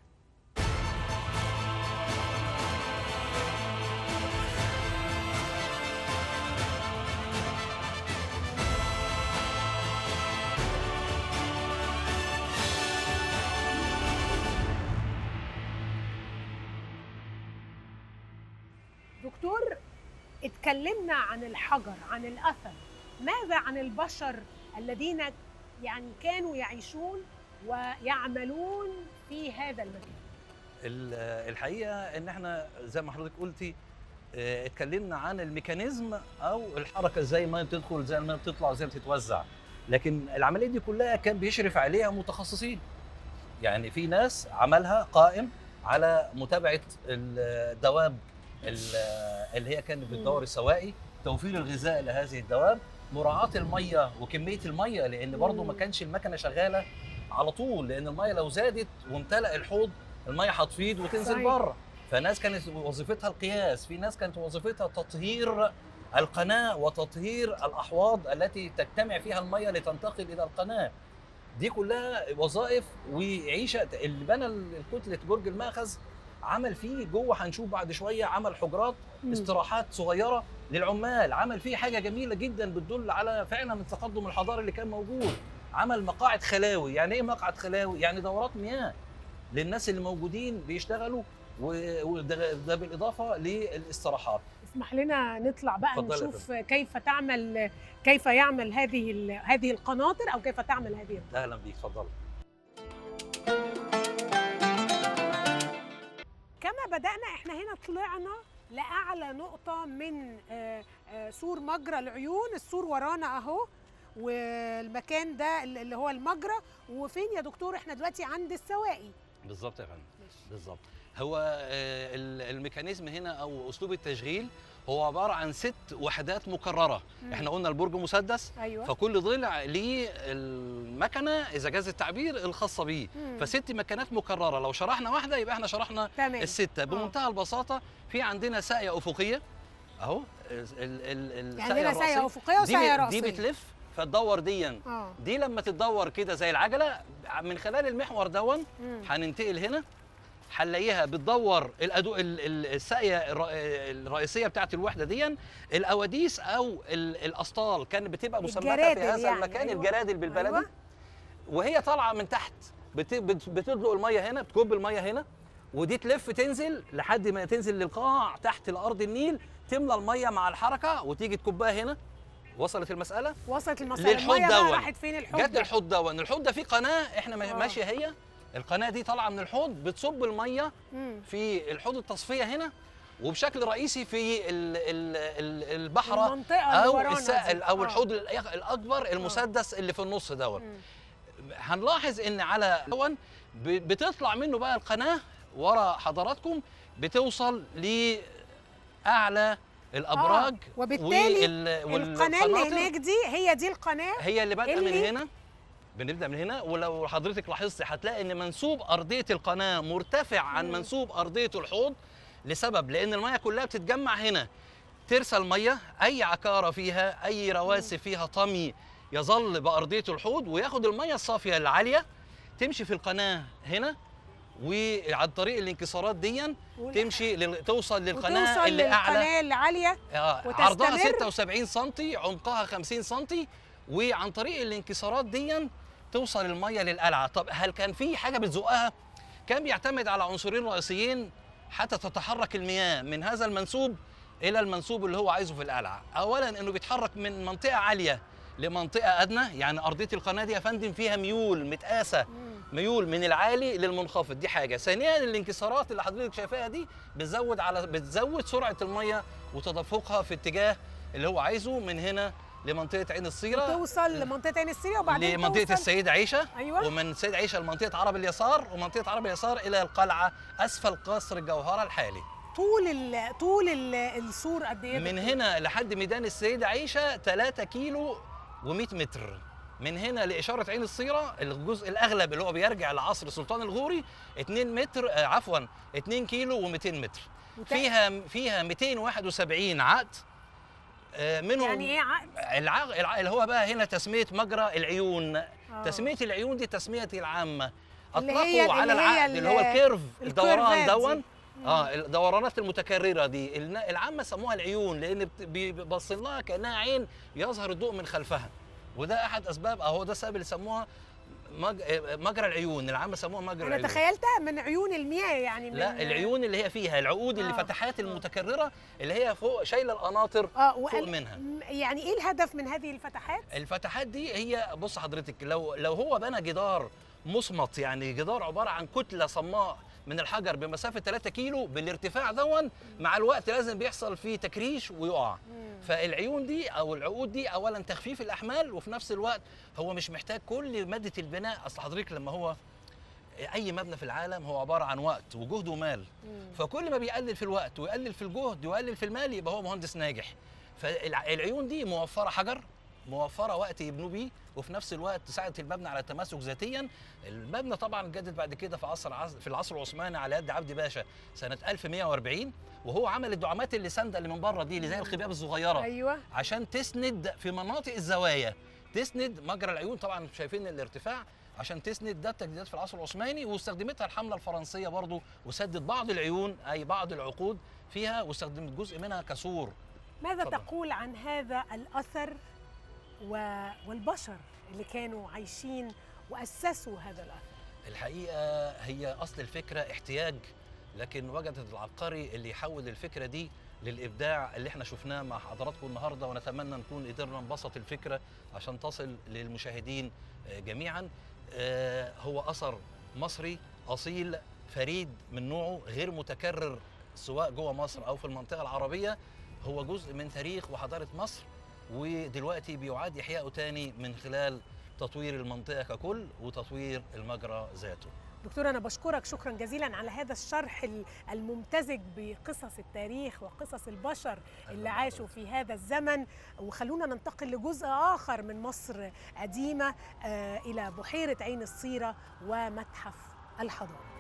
دكتور اتكلم اتكلمنا عن الحجر عن الاثر ماذا عن البشر الذين يعني كانوا يعيشون ويعملون في هذا المكان ال- الحقيقه ان احنا زي ما حضرتك قلتي آه، اتكلمنا عن الميكانيزم او الحركه ازاي الميه بتدخل ازاي الميه بتطلع ازاي بتتوزع لكن العمليه دي كلها كان بيشرف عليها متخصصين يعني في ناس عملها قائم على متابعه الدواب ال- اللي هي كانت بتدور السواقي توفير الغذاء لهذه الدواب مراعاه الميه وكميه الميه لان برضه ما مم. كانش المكنه شغاله على طول لان الميه لو زادت وامتلأ الحوض الميه هتفيض وتنزل صحيح. بره فناس كانت وظيفتها القياس في ناس كانت وظيفتها تطهير القناه وتطهير الاحواض التي تجتمع فيها الميه لتنتقل الى القناه دي كلها وظائف وعيشه اللي بنى الكتله برج المأخذ عمل فيه جوه هنشوف بعد شويه عمل حجرات مم. استراحات صغيره للعمال عمل فيه حاجه جميله جدا بتدل على فعلا التقدم الحضاري اللي كان موجود عمل مقاعد خلاوي يعني ايه مقعد خلاوي يعني دورات مياه للناس اللي موجودين بيشتغلوا و- وده ده بالاضافه للاستراحات اسمح لنا نطلع بقى اتفضلي يا نشوف كيف تعمل كيف يعمل هذه ال- هذه القناطر او كيف تعمل هذه القناطر. اهلا بيك اتفضل كما بدأنا احنا هنا طلعنا لأعلى نقطة من آه، آه، سور مجرى العيون السور ورانا أهو والمكان ده اللي هو المجرى وفين يا دكتور احنا دلوقتي عند السواقي بالظبط يا فندم بالظبط هو آه، ال- الميكانيزم هنا او اسلوب التشغيل هو عباره عن ست وحدات مكرره مم. احنا قلنا البرج مسدس ايوه فكل ضلع ليه المكنه اذا جاز التعبير الخاصه بيه مم. فست مكانات مكرره لو شرحنا واحده يبقى احنا شرحنا تمام السته بمنتهى البساطه في عندنا ساقيه افقيه اهو ال- ال- ال- يعني عندنا الرأسية. ساقية أفقية دي وساقية ب- رأسية دي بتلف فتدور ديا اه دي لما تتدور كده زي العجله من خلال المحور دون مم. هننتقل هنا هنلاقيها بتدور الأدو... ال- ال- الساقيه الر- الرئيسيه بتاعت الوحده دي الاواديس او ال- الاسطال كانت بتبقى مثبته في الجرادل هذا يعني، المكان أيوة. الجرادل بالبلدي أيوة. وهي طالعه من تحت بت... بت... بتدلق الميه هنا بتكب الميه هنا ودي تلف تنزل لحد ما تنزل للقاع تحت الارض النيل تملى الميه مع الحركه وتيجي تكبها هنا وصلت المساله وصلت المسألة للحوض المية بقى دون. راحت فين الحوض جت ده؟ الحوض دون الحوض ده فيه قناه احنا ما- آه. ماشيه هي القناه دي طالعه من الحوض بتصب الميه مم. في الحوض التصفيه هنا وبشكل رئيسي في ال ال ال البحره المنطقة اللي او ورانا السائل دي. او آه. الحوض الأ- الاكبر المسدس اللي في النص دون مم. هنلاحظ ان على دون ب- بتطلع منه بقى القناه ورا حضراتكم بتوصل لاعلى الابراج آه. وبالتالي وال- القناة اللي والقناطر. هناك دي هي دي القناة هي اللي بادئه من اللي- هنا بنبدا من هنا ولو حضرتك لاحظتي هتلاقي ان منسوب ارضيه القناه مرتفع عن مم. منسوب ارضيه الحوض لسبب لان الميه كلها بتتجمع هنا ترسل ميه اي عكاره فيها اي رواسب فيها طمي يظل بارضيه الحوض وياخد الميه الصافيه العاليه تمشي في القناه هنا وعن طريق الانكسارات دي وال- تمشي لل... توصل للقناه وتوصل اللي اعلى للقناة اللي عالية آه، وتستمر. عرضها 76 سم عمقها 50 سم وعن طريق الانكسارات دي توصل الميه للقلعه طب هل كان في حاجه بتزقها كان بيعتمد على عنصرين رئيسيين حتى تتحرك المياه من هذا المنسوب الى المنسوب اللي هو عايزه في القلعه اولا انه بيتحرك من منطقه عاليه لمنطقه ادنى يعني ارضيه القناه دي يا فندم فيها ميول متقاسه ميول من العالي للمنخفض دي حاجه ثانيا الانكسارات اللي حضرتك شايفاها دي بتزود على بتزود سرعه الميه وتدفقها في اتجاه اللي هو عايزه من هنا لمنطقه عين الصيره توصل لمنطقة عين السيرة وبعدين لمنطقه توصل السيد عيشه أيوة. ومن السيد عيشه لمنطقه عرب اليسار ومنطقه عرب اليسار الى القلعه اسفل قصر الجوهره الحالي طول ال طول ال السور قد ايه من هنا لحد ميدان السيدة عيشة 3 كيلو و100 متر من هنا لإشارة عين الصيرة الجزء الأغلب اللي هو بيرجع لعصر سلطان الغوري 2 متر آه عفوا 2 كيلو و200 متر وت- فيها فيها 271 عقد آه، منهم يعني ايه عقد العقد الع- اللي هو بقى هنا تسمية مجرى العيون آه. تسمية العيون دي تسمية العامة اللي أطلقوا هي- على اللي هي العقد اللي هو ال- الكيرف الدوران الكيرفات دي. دون اه الدورانات المتكرره دي النا- العامه سموها العيون لان بت- بي- باصين لها كانها عين يظهر الضوء من خلفها وده احد اسباب اهو ده السبب اللي سموها مج... آه، مجرى العيون العامه سموها مجرى انا العيون تخيلتها من عيون المياه يعني من لا العيون اللي هي فيها العقود اللي آه. فتحات المتكرره اللي هي فوق شايله القناطر اه فوق وقال- منها م- يعني ايه الهدف من هذه الفتحات الفتحات دي هي بص حضرتك لو لو هو بنى جدار مصمت يعني جدار عباره عن كتله صماء من الحجر بمسافه 3 كيلو بالارتفاع دون مع الوقت لازم بيحصل فيه تكريش ويقع فالعيون دي او العقود دي اولا تخفيف الاحمال وفي نفس الوقت هو مش محتاج كل ماده البناء اصل حضرتك لما هو اي مبنى في العالم هو عباره عن وقت وجهد ومال فكل ما بيقلل في الوقت ويقلل في الجهد ويقلل في المال يبقى هو مهندس ناجح فالعيون دي موفره حجر موفره وقت يبنوا بيه وفي نفس الوقت تساعد المبنى على التماسك ذاتيا المبنى طبعا اتجدد بعد كده في عصر عص- في العصر العثماني على يد عبد باشا سنه 1140 وهو عمل الدعامات اللي سانده اللي من بره دي اللي زي الخباب الصغيره ايوه عشان تسند في مناطق الزوايا تسند مجرى العيون طبعا شايفين الارتفاع عشان تسند ده التجديدات في العصر العثماني واستخدمتها الحمله الفرنسيه برضو وسدت بعض العيون اي بعض العقود فيها واستخدمت جزء منها كسور ماذا اتفضل. تقول عن هذا الاثر و... والبشر اللي كانوا عايشين واسسوا هذا الاثر الحقيقه هي اصل الفكره احتياج لكن وجدت العبقري اللي يحول الفكره دي للابداع اللي احنا شفناه مع حضراتكم النهارده ونتمنى نكون قدرنا نبسط الفكره عشان تصل للمشاهدين آه، جميعا آه، هو اثر مصري اصيل فريد من نوعه غير متكرر سواء جوه مصر او في المنطقه العربيه هو جزء من تاريخ وحضاره مصر ودلوقتي بيعاد احيائه تاني من خلال تطوير المنطقه ككل وتطوير المجرى ذاته دكتور انا بشكرك شكرا جزيلا على هذا الشرح ال- الممتزج بقصص التاريخ وقصص البشر اللي عاشوا في هذا الزمن وخلونا ننتقل لجزء اخر من مصر قديمه آه، الى بحيره عين الصيره ومتحف الحضاره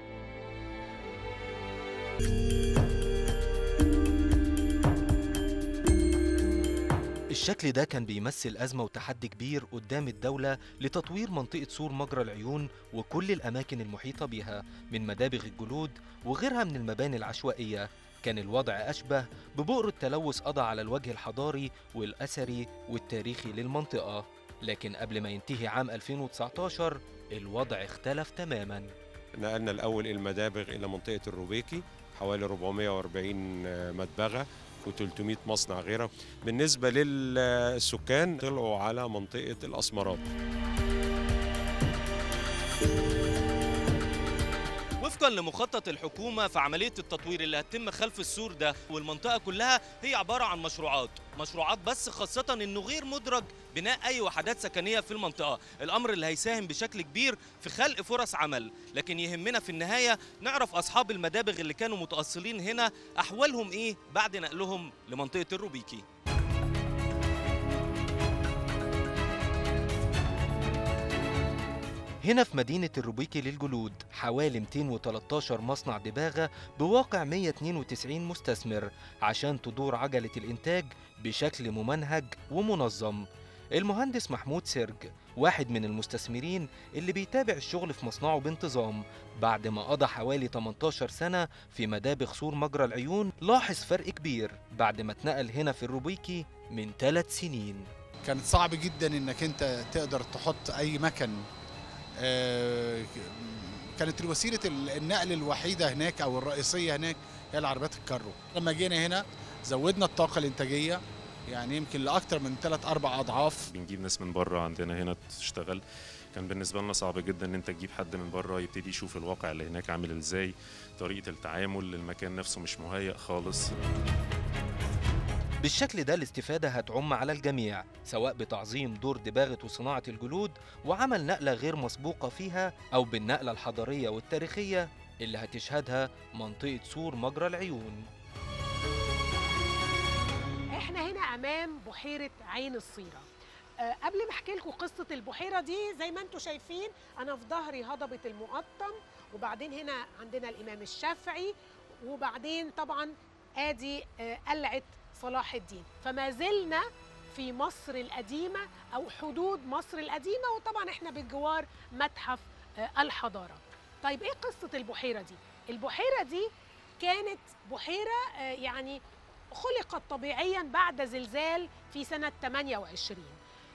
الشكل ده كان بيمثل أزمة وتحدي كبير قدام الدولة لتطوير منطقة سور مجرى العيون وكل الأماكن المحيطة بها من مدابغ الجلود وغيرها من المباني العشوائية كان الوضع أشبه ببؤر التلوث قضى على الوجه الحضاري والأثري والتاريخي للمنطقة لكن قبل ما ينتهي عام 2019 الوضع اختلف تماماً نقلنا الأول المدابغ إلى منطقة الروبيكي حوالي 440 مدبغة و300 مصنع غيرها بالنسبة للسكان طلعوا على منطقة الأسمرات وفقا لمخطط الحكومة في عملية التطوير اللي هتتم خلف السور ده والمنطقة كلها هي عبارة عن مشروعات مشروعات بس خاصة انه غير مدرج بناء اي وحدات سكنية في المنطقة الامر اللي هيساهم بشكل كبير في خلق فرص عمل لكن يهمنا في النهاية نعرف اصحاب المدابغ اللي كانوا متأصلين هنا احوالهم ايه بعد نقلهم لمنطقة الروبيكي هنا في مدينة الروبيكي للجلود حوالي 213 مصنع دباغة بواقع 192 مستثمر عشان تدور عجلة الإنتاج بشكل ممنهج ومنظم المهندس محمود سرج واحد من المستثمرين اللي بيتابع الشغل في مصنعه بانتظام بعد ما قضى حوالي 18 سنة في مدابغ سور مجرى العيون لاحظ فرق كبير بعد ما اتنقل هنا في الروبيكي من ثلاث سنين كانت صعب جدا انك انت تقدر تحط اي مكن آه، كانت وسيله النقل الوحيده هناك او الرئيسيه هناك هي العربيات الكارو لما جينا هنا زودنا الطاقه الانتاجيه يعني يمكن لاكثر من ثلاث اربع اضعاف بنجيب ناس من بره عندنا هنا تشتغل كان بالنسبه لنا صعب جدا ان انت تجيب حد من بره يبتدي يشوف الواقع اللي هناك عامل ازاي طريقه التعامل المكان نفسه مش مهيأ خالص بالشكل ده الاستفادة هتعم على الجميع سواء بتعظيم دور دباغة وصناعة الجلود وعمل نقلة غير مسبوقة فيها أو بالنقلة الحضارية والتاريخية اللي هتشهدها منطقة سور مجرى العيون احنا هنا امام بحيره عين الصيره أه قبل ما احكي لكم قصه البحيره دي زي ما انتم شايفين انا في ظهري هضبه المقطم وبعدين هنا عندنا الامام الشافعي وبعدين طبعا ادي آه، قلعه صلاح الدين فما زلنا في مصر القديمه او حدود مصر القديمه وطبعا احنا بالجوار متحف آه، الحضاره طيب ايه قصه البحيره دي البحيره دي كانت بحيره آه، يعني خلقت طبيعيا بعد زلزال في سنة 28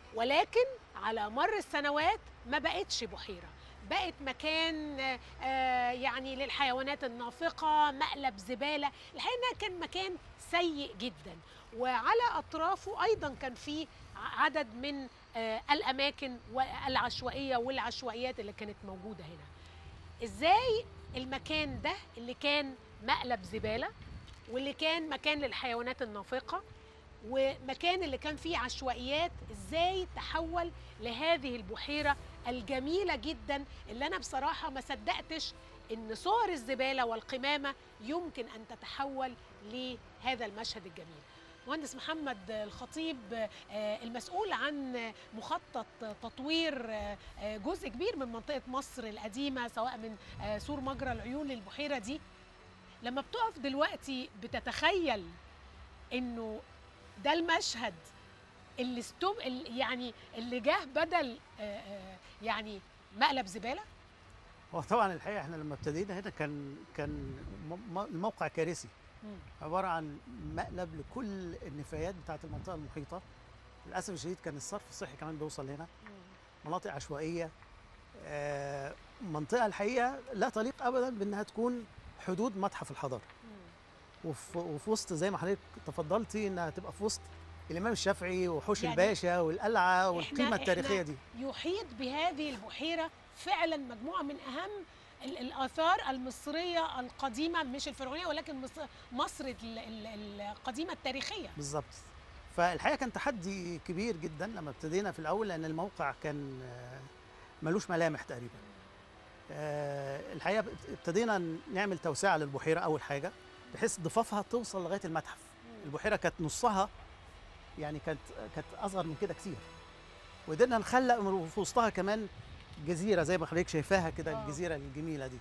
ولكن على مر السنوات ما بقتش بحيره بقت مكان آه، آه، يعني للحيوانات النافقه مقلب زباله الحقيقه انها كان مكان سيء جدا وعلى اطرافه ايضا كان في عدد من آه، الاماكن العشوائيه والعشوائيات اللي كانت موجوده هنا ازاي المكان ده اللي كان مقلب زباله واللي كان مكان للحيوانات النافقه ومكان اللي كان فيه عشوائيات ازاي تحول لهذه البحيره الجميله جدا اللي انا بصراحه ما صدقتش ان صور الزباله والقمامه يمكن ان تتحول لهذا المشهد الجميل مهندس محمد الخطيب آه، المسؤول عن مخطط تطوير آه، آه، جزء كبير من منطقه مصر القديمه سواء من آه، سور مجرى العيون للبحيره دي لما بتقف دلوقتي بتتخيل انه ده المشهد اللي استم اللي يعني اللي جه بدل آه، آه، يعني مقلب زباله هو طبعا الحقيقه احنا لما ابتدينا هنا كان كان م- م- الموقع كارثي مم. عباره عن مقلب لكل النفايات بتاعه المنطقه المحيطه للاسف الشديد كان الصرف الصحي كمان بيوصل هنا مناطق عشوائيه آه، منطقه الحقيقه لا تليق ابدا بانها تكون حدود متحف الحضاره وفي, وفي وسط زي ما حضرتك تفضلتي انها تبقى في وسط الامام الشافعي وحوش يعني يعني الباشا والقلعه إحنا- والقيمه التاريخيه إحنا دي يحيط بهذه البحيره فعلا مجموعه من اهم ال- الاثار المصريه القديمه مش الفرعونيه ولكن مصر, مصر ال- ال- القديمه التاريخيه بالظبط فالحقيقه كان تحدي كبير جدا لما ابتدينا في الاول لان الموقع كان آه، ملوش ملامح تقريبا آه، الحقيقه ابتدينا نعمل توسعه للبحيره اول حاجه بحيث ضفافها توصل لغايه المتحف البحيره كانت نصها يعني كانت كانت اصغر من كده كتير وقدرنا نخلق من- في وسطها كمان جزيره زي ما حضرتك شايفاها كده آه. الجزيره الجميله دي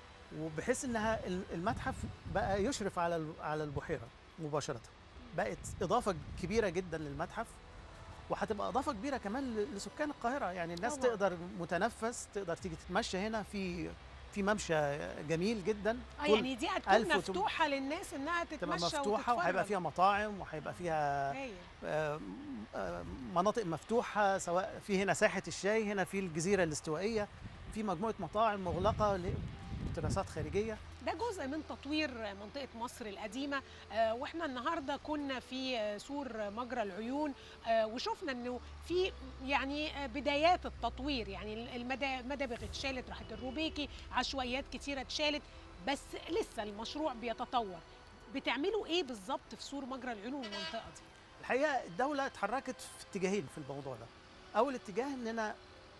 وبحيث انها ال- المتحف بقى يشرف على ال- على البحيره مباشره بقت اضافه كبيره جدا للمتحف وهتبقى اضافه كبيره كمان ل- لسكان القاهره يعني الناس طبعاً. تقدر متنفس تقدر تيجي تتمشى هنا في في ممشى جميل جدا اه طول يعني دي هتكون 1800 مفتوحه للناس انها تبقى تتمشى مفتوحه وهيبقى وتتفرج. فيها مطاعم وهيبقى فيها هايل. آه، آه، مناطق مفتوحه سواء في هنا ساحه الشاي هنا في الجزيره الاستوائيه في مجموعه مطاعم مغلقه لدراسات خارجيه ده جزء من تطوير منطقة مصر القديمة آه، واحنا النهاردة كنا في آه، سور مجرى العيون آه، وشفنا انه في يعني آه، بدايات التطوير يعني المدا- المدابغ اتشالت راحت الروبيكي عشوائيات كتيرة اتشالت بس لسه المشروع بيتطور بتعملوا ايه بالظبط في سور مجرى العيون والمنطقة دي؟ الحقيقه الدوله اتحركت في اتجاهين في الموضوع ده اول اتجاه اننا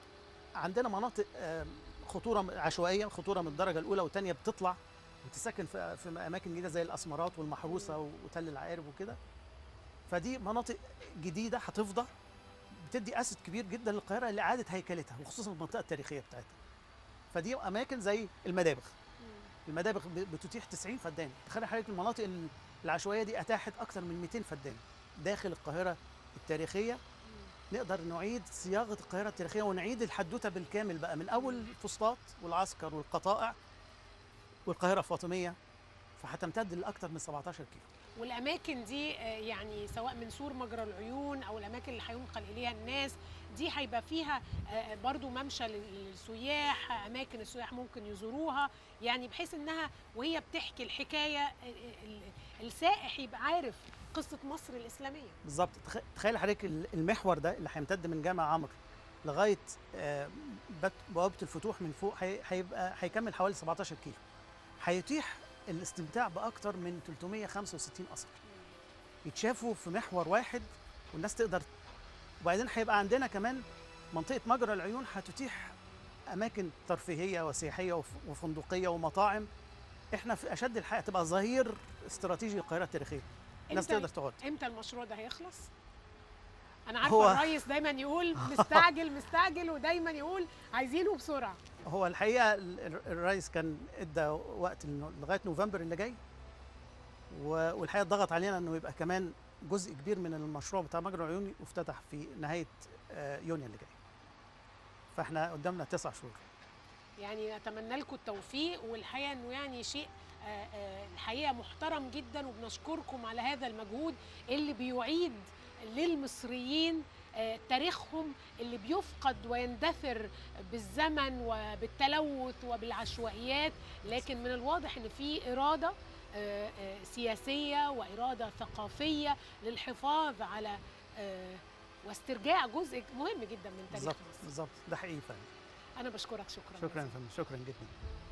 عندنا مناطق آه، خطوره عشوائيه خطوره من الدرجه الاولى والثانيه بتطلع بتسكن في في اماكن جديده زي الاسمرات والمحروسه وتل العقارب وكده فدي مناطق جديده هتفضى بتدي اسد كبير جدا للقاهره لاعاده هيكلتها وخصوصا المنطقه التاريخيه بتاعتها فدي اماكن زي المدابغ المدابغ ب- بتتيح 90 فدان تخيل حضرتك المناطق ال- العشوائيه دي اتاحت اكثر من 200 فدان داخل القاهره التاريخيه نقدر نعيد صياغه القاهره التاريخيه ونعيد الحدوته بالكامل بقى من اول فسطاط والعسكر والقطائع والقاهره الفاطميه فهتمتد لاكثر من 17 كيلو والاماكن دي آه، يعني سواء من سور مجرى العيون او الاماكن اللي هينقل اليها الناس دي هيبقى فيها آه، برضو ممشى لل- للسياح آه، اماكن السياح ممكن يزوروها يعني بحيث انها وهي بتحكي الحكايه آه، ال- السائح يبقى عارف قصه مصر الاسلاميه بالظبط تخ- تخيل حضرتك ال- المحور ده اللي هيمتد من جامع عمرو لغايه آه، بت- بوابه الفتوح من فوق هي- هيبقى هيكمل حوالي 17 كيلو هيتيح الاستمتاع باكثر من 365 اثر يتشافوا في محور واحد والناس تقدر وبعدين هيبقى عندنا كمان منطقه مجرى العيون هتتيح اماكن ترفيهيه وسياحيه وف- وفندقيه ومطاعم احنا في اشد الحقيقه تبقى ظهير استراتيجي للقاهره التاريخيه الناس إمتى- تقدر تقعد امتى المشروع ده هيخلص انا عارفه هو- الرئيس دايما يقول مستعجل مستعجل ودايما يقول عايزينه بسرعه هو الحقيقه ال- ال- الرئيس كان ادى وقت إنه لغايه نوفمبر اللي جاي و- والحقيقه ضغط علينا انه يبقى كمان جزء كبير من المشروع بتاع مجرى العيون يفتتح في نهايه آه، يونيو اللي جاي فاحنا قدامنا تسع شهور يعني اتمنى لكم التوفيق والحقيقه انه يعني شيء آه، آه، الحقيقه محترم جدا وبنشكركم على هذا المجهود اللي بيعيد للمصريين آه، تاريخ تاريخهم اللي بيفقد ويندثر بالزمن وبالتلوث وبالعشوائيات لكن من الواضح ان في اراده آه، آه، سياسيه واراده ثقافيه للحفاظ على آه، واسترجاع جزء مهم جدا من تاريخ بالظبط مصر بالظبط ده حقيقي فعلا انا بشكرك شكرا شكرا جزيلا. يا فندم شكرا جدا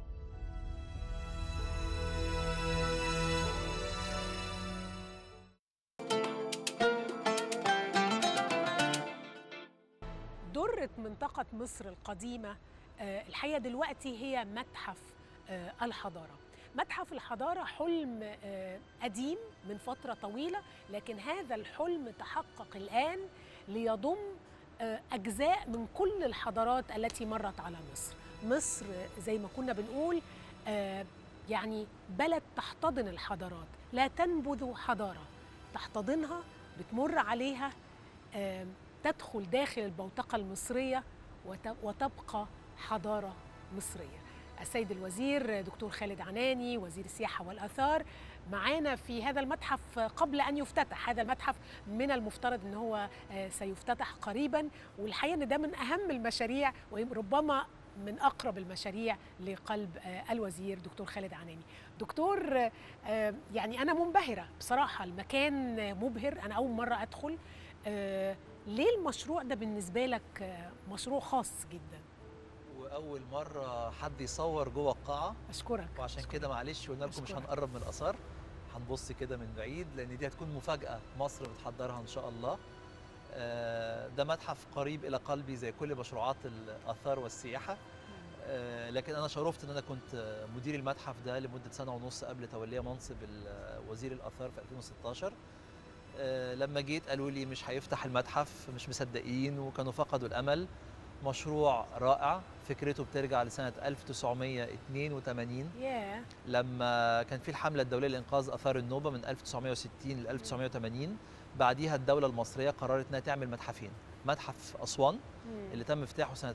درة منطقة مصر القديمة آه، الحقيقة دلوقتي هي متحف آه، الحضارة متحف الحضارة حلم آه، قديم من فترة طويلة لكن هذا الحلم تحقق الآن ليضم آه، أجزاء من كل الحضارات التي مرت على مصر مصر آه، زي ما كنا بنقول آه، يعني بلد تحتضن الحضارات لا تنبذ حضارة تحتضنها بتمر عليها آه، تدخل داخل البوتقة المصرية وت- وتبقى حضارة مصرية السيد الوزير دكتور خالد عناني وزير السياحة والآثار معانا في هذا المتحف قبل أن يفتتح هذا المتحف من المفترض أن هو آه، سيفتتح قريبا والحقيقة أن ده من أهم المشاريع وربما من أقرب المشاريع لقلب آه، الوزير دكتور خالد عناني دكتور آه، يعني أنا منبهرة بصراحة المكان مبهر أنا أول مرة أدخل آه، ليه المشروع ده بالنسبة لك آه، مشروع خاص جدا واول مره حد يصور جوه القاعه أشكرك وعشان كده معلش قلنا لكم مش أشكرك. هنقرب من الاثار هنبص كده من بعيد لان دي هتكون مفاجاه مصر بتحضرها ان شاء الله آه، ده متحف قريب الى قلبي زي كل مشروعات الاثار والسياحه آه، لكن انا شرفت ان انا كنت مدير المتحف ده لمده سنه ونص قبل توليه منصب ال- وزير الاثار في 2016 آه، لما جيت قالوا لي مش هيفتح المتحف مش مصدقين وكانوا فقدوا الامل مشروع رائع فكرته بترجع لسنه 1982 ياه لما كان في الحمله الدوليه لانقاذ اثار النوبه من 1960 ل 1980 بعديها الدوله المصريه قررت انها تعمل متحفين متحف اسوان اللي تم افتتاحه سنه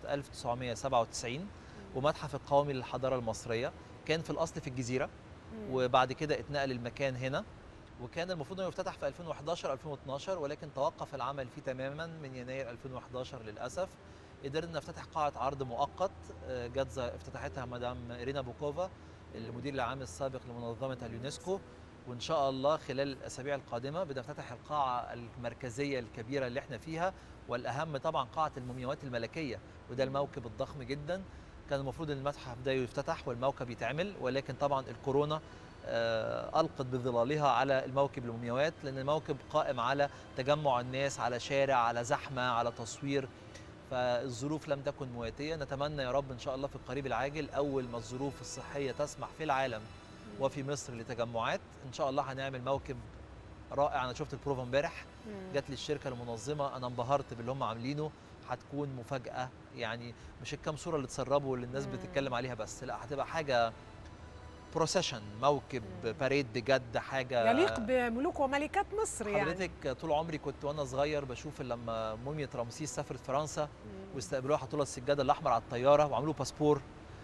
1997 ومتحف القومي للحضاره المصريه كان في الاصل في الجزيره وبعد كده اتنقل المكان هنا وكان المفروض انه يفتتح في 2011 2012 ولكن توقف العمل فيه تماما من يناير 2011 للاسف قدرنا نفتتح قاعه عرض مؤقت آه، جت ز- افتتحتها مدام إيرينا بوكوفا المدير العام السابق لمنظمه اليونسكو وان شاء الله خلال الاسابيع القادمه بنفتتح القاعه المركزيه الكبيره اللي احنا فيها والاهم طبعا قاعه المومياوات الملكيه وده الموكب الضخم جدا كان المفروض ان المتحف ده يفتتح والموكب يتعمل ولكن طبعا الكورونا آه، القت بظلالها على الموكب المومياوات لان الموكب قائم على تجمع الناس على شارع على زحمه على تصوير فالظروف لم تكن مواتيه نتمنى يا رب ان شاء الله في القريب العاجل اول ما الظروف الصحيه تسمح في العالم وفي مصر لتجمعات ان شاء الله هنعمل موكب رائع انا شفت البروفا امبارح جات لي الشركه المنظمه انا انبهرت باللي هم عاملينه هتكون مفاجاه يعني مش الكام صوره اللي اتسربوا واللي الناس مم. بتتكلم عليها بس لا هتبقى حاجه بروسيشن موكب باريد بجد حاجه يليق بملوك وملكات مصر يعني حضرتك طول عمري كنت وانا صغير بشوف لما موميا رمسيس سافرت فرنسا واستقبلوها حطوا لها السجاده الاحمر على الطياره وعملوا باسبور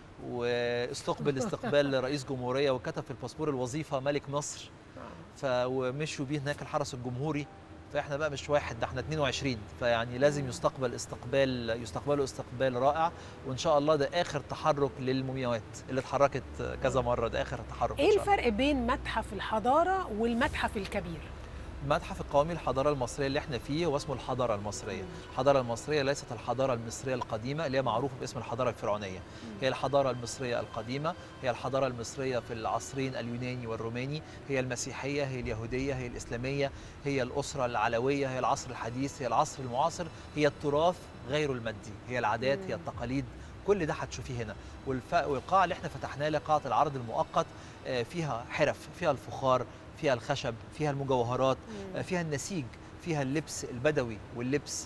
واستقبل استقبال رئيس جمهوريه وكتب في الباسبور الوظيفه ملك مصر ف ومشوا بيه هناك الحرس الجمهوري فاحنا بقى مش واحد ده احنا 22 فيعني لازم يستقبل استقبال يستقبلوا استقبال رائع وان شاء الله ده اخر تحرك للمومياوات اللي اتحركت كذا مره ده اخر تحرك إن ايه شاء الله. الفرق بين متحف الحضاره والمتحف الكبير المتحف القومي للحضاره المصريه اللي احنا فيه هو اسمه الحضاره المصريه الحضاره المصريه ليست الحضاره المصريه القديمه اللي هي معروفه باسم الحضاره الفرعونيه هي الحضاره المصريه القديمه هي الحضاره المصريه في العصرين اليوناني والروماني هي المسيحيه هي اليهوديه هي الاسلاميه هي الاسره العلويه هي العصر الحديث هي العصر المعاصر هي التراث غير المادي هي العادات هي التقاليد كل ده هتشوفيه هنا والف... والقاعه اللي احنا فتحناها لها قاعه العرض المؤقت آه، فيها حرف فيها الفخار فيها الخشب فيها المجوهرات آه، فيها النسيج فيها اللبس البدوي واللبس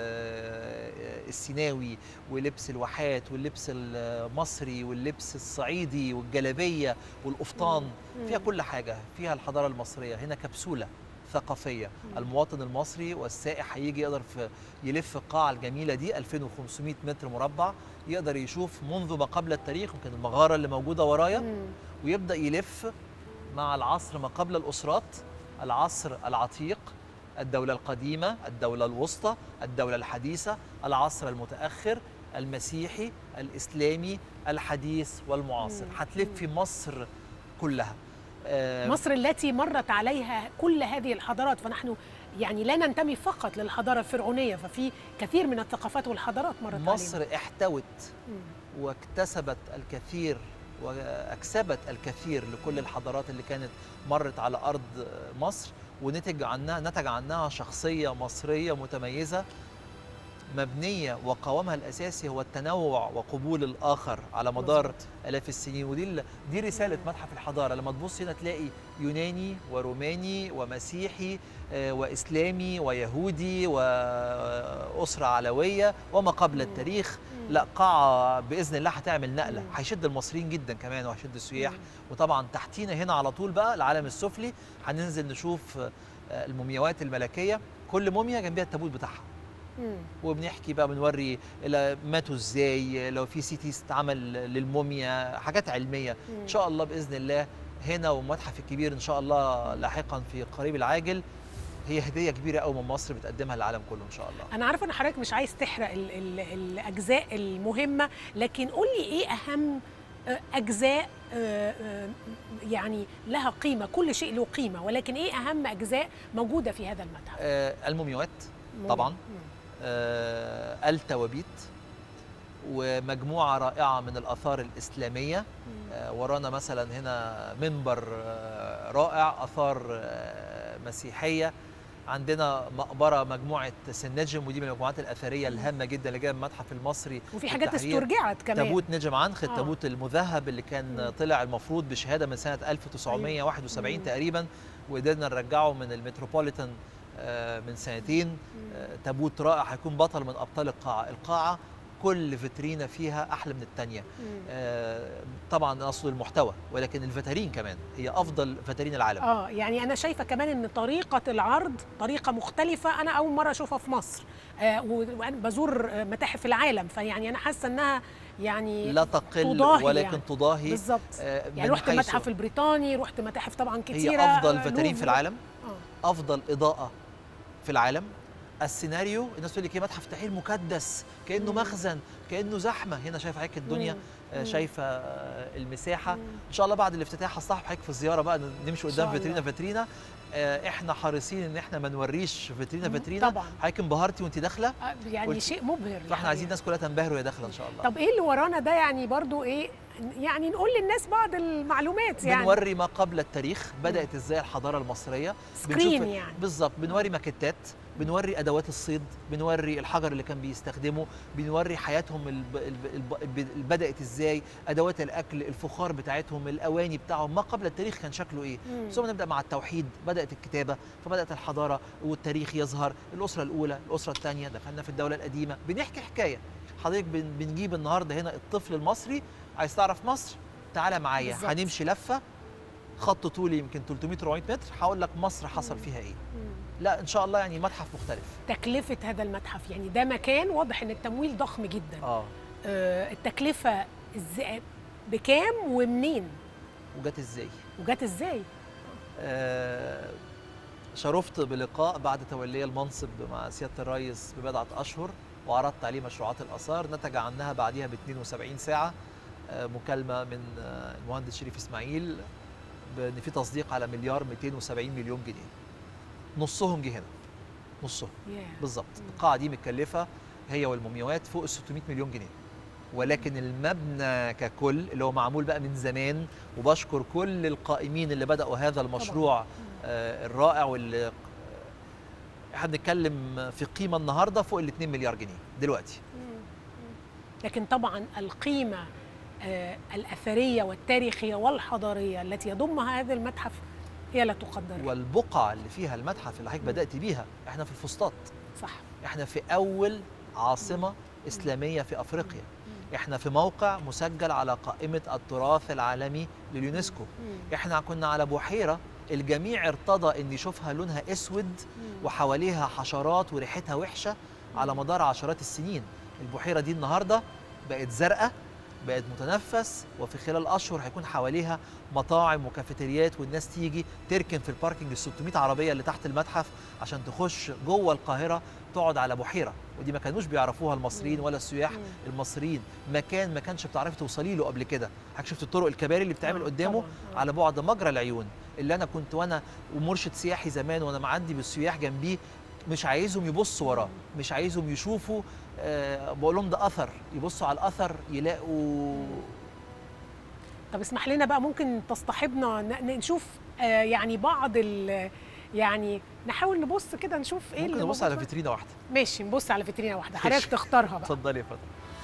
آه، السيناوي ولبس الواحات واللبس المصري واللبس الصعيدي والجلابيه والقفطان مم. فيها كل حاجه فيها الحضاره المصريه هنا كبسوله ثقافيه المواطن المصري والسائح هيجي يقدر في يلف القاعه الجميله دي 2500 متر مربع يقدر يشوف منذ ما قبل التاريخ يمكن المغاره اللي موجوده ورايا ويبدا يلف مع العصر ما قبل الاسرات العصر العتيق الدولة القديمة الدولة الوسطى الدولة الحديثة العصر المتأخر المسيحي الإسلامي الحديث والمعاصر مم. هتلف مصر كلها آه، مصر التي مرت عليها كل هذه الحضارات فنحن يعني لا ننتمي فقط للحضاره الفرعونيه ففي كثير من الثقافات والحضارات مرت مصر احتوت علينا واكتسبت الكثير واكسبت الكثير لكل الحضارات اللي كانت مرت على ارض مصر ونتج عنها نتج عنها شخصيه مصريه متميزه مبنيه وقوامها الاساسي هو التنوع وقبول الاخر على مدار مظبوط. الاف السنين ودي ال- دي رساله متحف الحضاره لما تبص هنا تلاقي يوناني وروماني ومسيحي آه، واسلامي ويهودي واسره علويه وما قبل التاريخ لا قاعه باذن الله هتعمل نقله هيشد المصريين جدا كمان وهيشد السياح وطبعا تحتينا هنا على طول بقى العالم السفلي هننزل نشوف آه، المومياوات الملكيه كل موميا جنبها التابوت بتاعها مم. وبنحكي بقى بنوري ال- ماتوا ازاي لو في سي تي اتعمل للموميا حاجات علميه مم. ان شاء الله باذن الله هنا والمتحف الكبير ان شاء الله لاحقا في قريب العاجل هي هديه كبيره قوي من مصر بتقدمها للعالم كله ان شاء الله انا عارفه ان حضرتك مش عايز تحرق ال ال الاجزاء المهمه لكن قول لي ايه اهم آه، اجزاء آه، آه، يعني لها قيمه كل شيء له قيمه ولكن ايه اهم اجزاء موجوده في هذا المتحف آه المومياوات طبعا آه التوابيت ومجموعة رائعة من الآثار الإسلامية آه ورانا مثلا هنا منبر آه رائع آثار آه مسيحية عندنا مقبرة مجموعة سنجم ودي من المجموعات الأثرية الهامة جدا اللي جايه من المتحف المصري وفي حاجات للتحرير. استرجعت كمان تابوت نجم عنخ آه. التابوت المذهب اللي كان مم. طلع المفروض بشهادة من سنة 1971 مم. تقريبا وقدرنا نرجعه من المتروبوليتان آه، من سنتين آه، تابوت رائع هيكون بطل من ابطال القاعه القاعه كل فيترينا فيها احلى من الثانيه طبعا أنا اقصد المحتوى ولكن الفاترين كمان هي افضل فاترين العالم اه يعني انا شايفه كمان ان طريقه العرض طريقه مختلفه انا اول مره اشوفها في مصر آه و- وانا بزور آه، متاحف العالم فيعني انا حاسه انها يعني لا تقل تضاهي ولكن يعني. تضاهي بالظبط آه، يعني من رحت حيث- المتحف البريطاني رحت متاحف طبعا كتيره هي افضل آه، فاترين في لوفر. العالم آه. افضل اضاءه في العالم السيناريو الناس تقول لك ايه متحف تحرير مكدس كانه مم. مخزن كانه زحمه هنا شايفه حضرتك الدنيا مم. آه، مم. شايفه آه، المساحه ان شاء الله بعد الافتتاح هصاحب حضرتك في الزياره بقى نمشي إن قدام شاء فيترينا الله. فيترينا آه، احنا حريصين ان احنا ما نوريش فيترينا مم. فيترينا طبعا. حضرتك انبهرتي وانت داخله آه، يعني قلت- شيء مبهر فاحنا يعني. عايزين الناس كلها تنبهر وهي داخله ان شاء الله طب ايه اللي ورانا ده يعني برضو ايه يعني نقول للناس بعض المعلومات يعني بنوري ما قبل التاريخ بدات ازاي الحضاره المصريه سكرين بنشوف- يعني. بالظبط بنوري ماكيتات بنوري ادوات الصيد بنوري الحجر اللي كان بيستخدمه بنوري حياتهم الب... الب... الب... الب... الب- بدات ازاي ادوات الاكل الفخار بتاعتهم الاواني بتاعهم ما قبل التاريخ كان شكله ايه مم. ثم نبدا مع التوحيد بدات الكتابه فبدات الحضاره والتاريخ يظهر الاسره الاولى الاسره الثانيه دخلنا في الدوله القديمه بنحكي حكايه حضرتك بن... بنجيب النهارده هنا الطفل المصري عايز تعرف مصر تعالى معايا بالظبط. هنمشي لفه خط طولي يمكن 300 400 متر هقول لك مصر حصل فيها ايه لا ان شاء الله يعني متحف مختلف تكلفه هذا المتحف يعني ده مكان واضح ان التمويل ضخم جدا اه آه التكلفه ازاي بكام ومنين وجت ازاي وجات ازاي آه شرفت بلقاء بعد تولي المنصب مع سياده الرئيس ببضعه اشهر وعرضت عليه مشروعات الاثار نتج عنها بعدها ب 72 ساعه آه مكالمه من آه المهندس شريف اسماعيل بان في تصديق على مليار 270 مليون جنيه نصهم جه هنا نصهم ياه. بالظبط القاعه دي متكلفه هي والمومياوات فوق ال 600 مليون جنيه ولكن المبنى ككل اللي هو معمول بقى من زمان وبشكر كل القائمين اللي بدأوا هذا المشروع آه الرائع واللي آه، احنا بنتكلم في قيمه النهارده فوق ال 2 مليار جنيه دلوقتي لكن طبعا القيمه آه الاثريه والتاريخيه والحضاريه التي يضمها هذا المتحف هي لا تقدر والبقعه اللي فيها المتحف اللي حضرتك بدأت بيها احنا في الفسطاط صح احنا في اول عاصمه اسلاميه في افريقيا احنا في موقع مسجل على قائمه التراث العالمي لليونسكو احنا كنا على بحيره الجميع ارتضى ان يشوفها لونها اسود وحواليها حشرات وريحتها وحشه على مدار عشرات السنين البحيره دي النهارده بقت زرقاء بقت متنفس وفي خلال اشهر هيكون حواليها مطاعم وكافيتريات والناس تيجي تركن في الباركنج ال 600 عربيه اللي تحت المتحف عشان تخش جوه القاهره تقعد على بحيره ودي ما كانوش بيعرفوها المصريين ولا السياح المصريين مكان ما كانش بتعرفي توصلي له قبل كده حضرتك شفت الطرق الكباري اللي بتعمل قدامه على بعد مجرى العيون اللي انا كنت وانا ومرشد سياحي زمان وانا معدي بالسياح جنبيه مش عايزهم يبصوا وراه مش عايزهم يشوفوا آه بقول لهم ده اثر يبصوا على الاثر يلاقوا طب اسمح لنا بقى ممكن تصطحبنا ن- ن- نشوف آه، يعني بعض ال يعني نحاول نبص كده نشوف ايه ممكن اللي نبص موجود على في- فيترينا واحده ماشي نبص على فيترينا واحده حضرتك ماشي. تختارها بقى اتفضلي يا فندم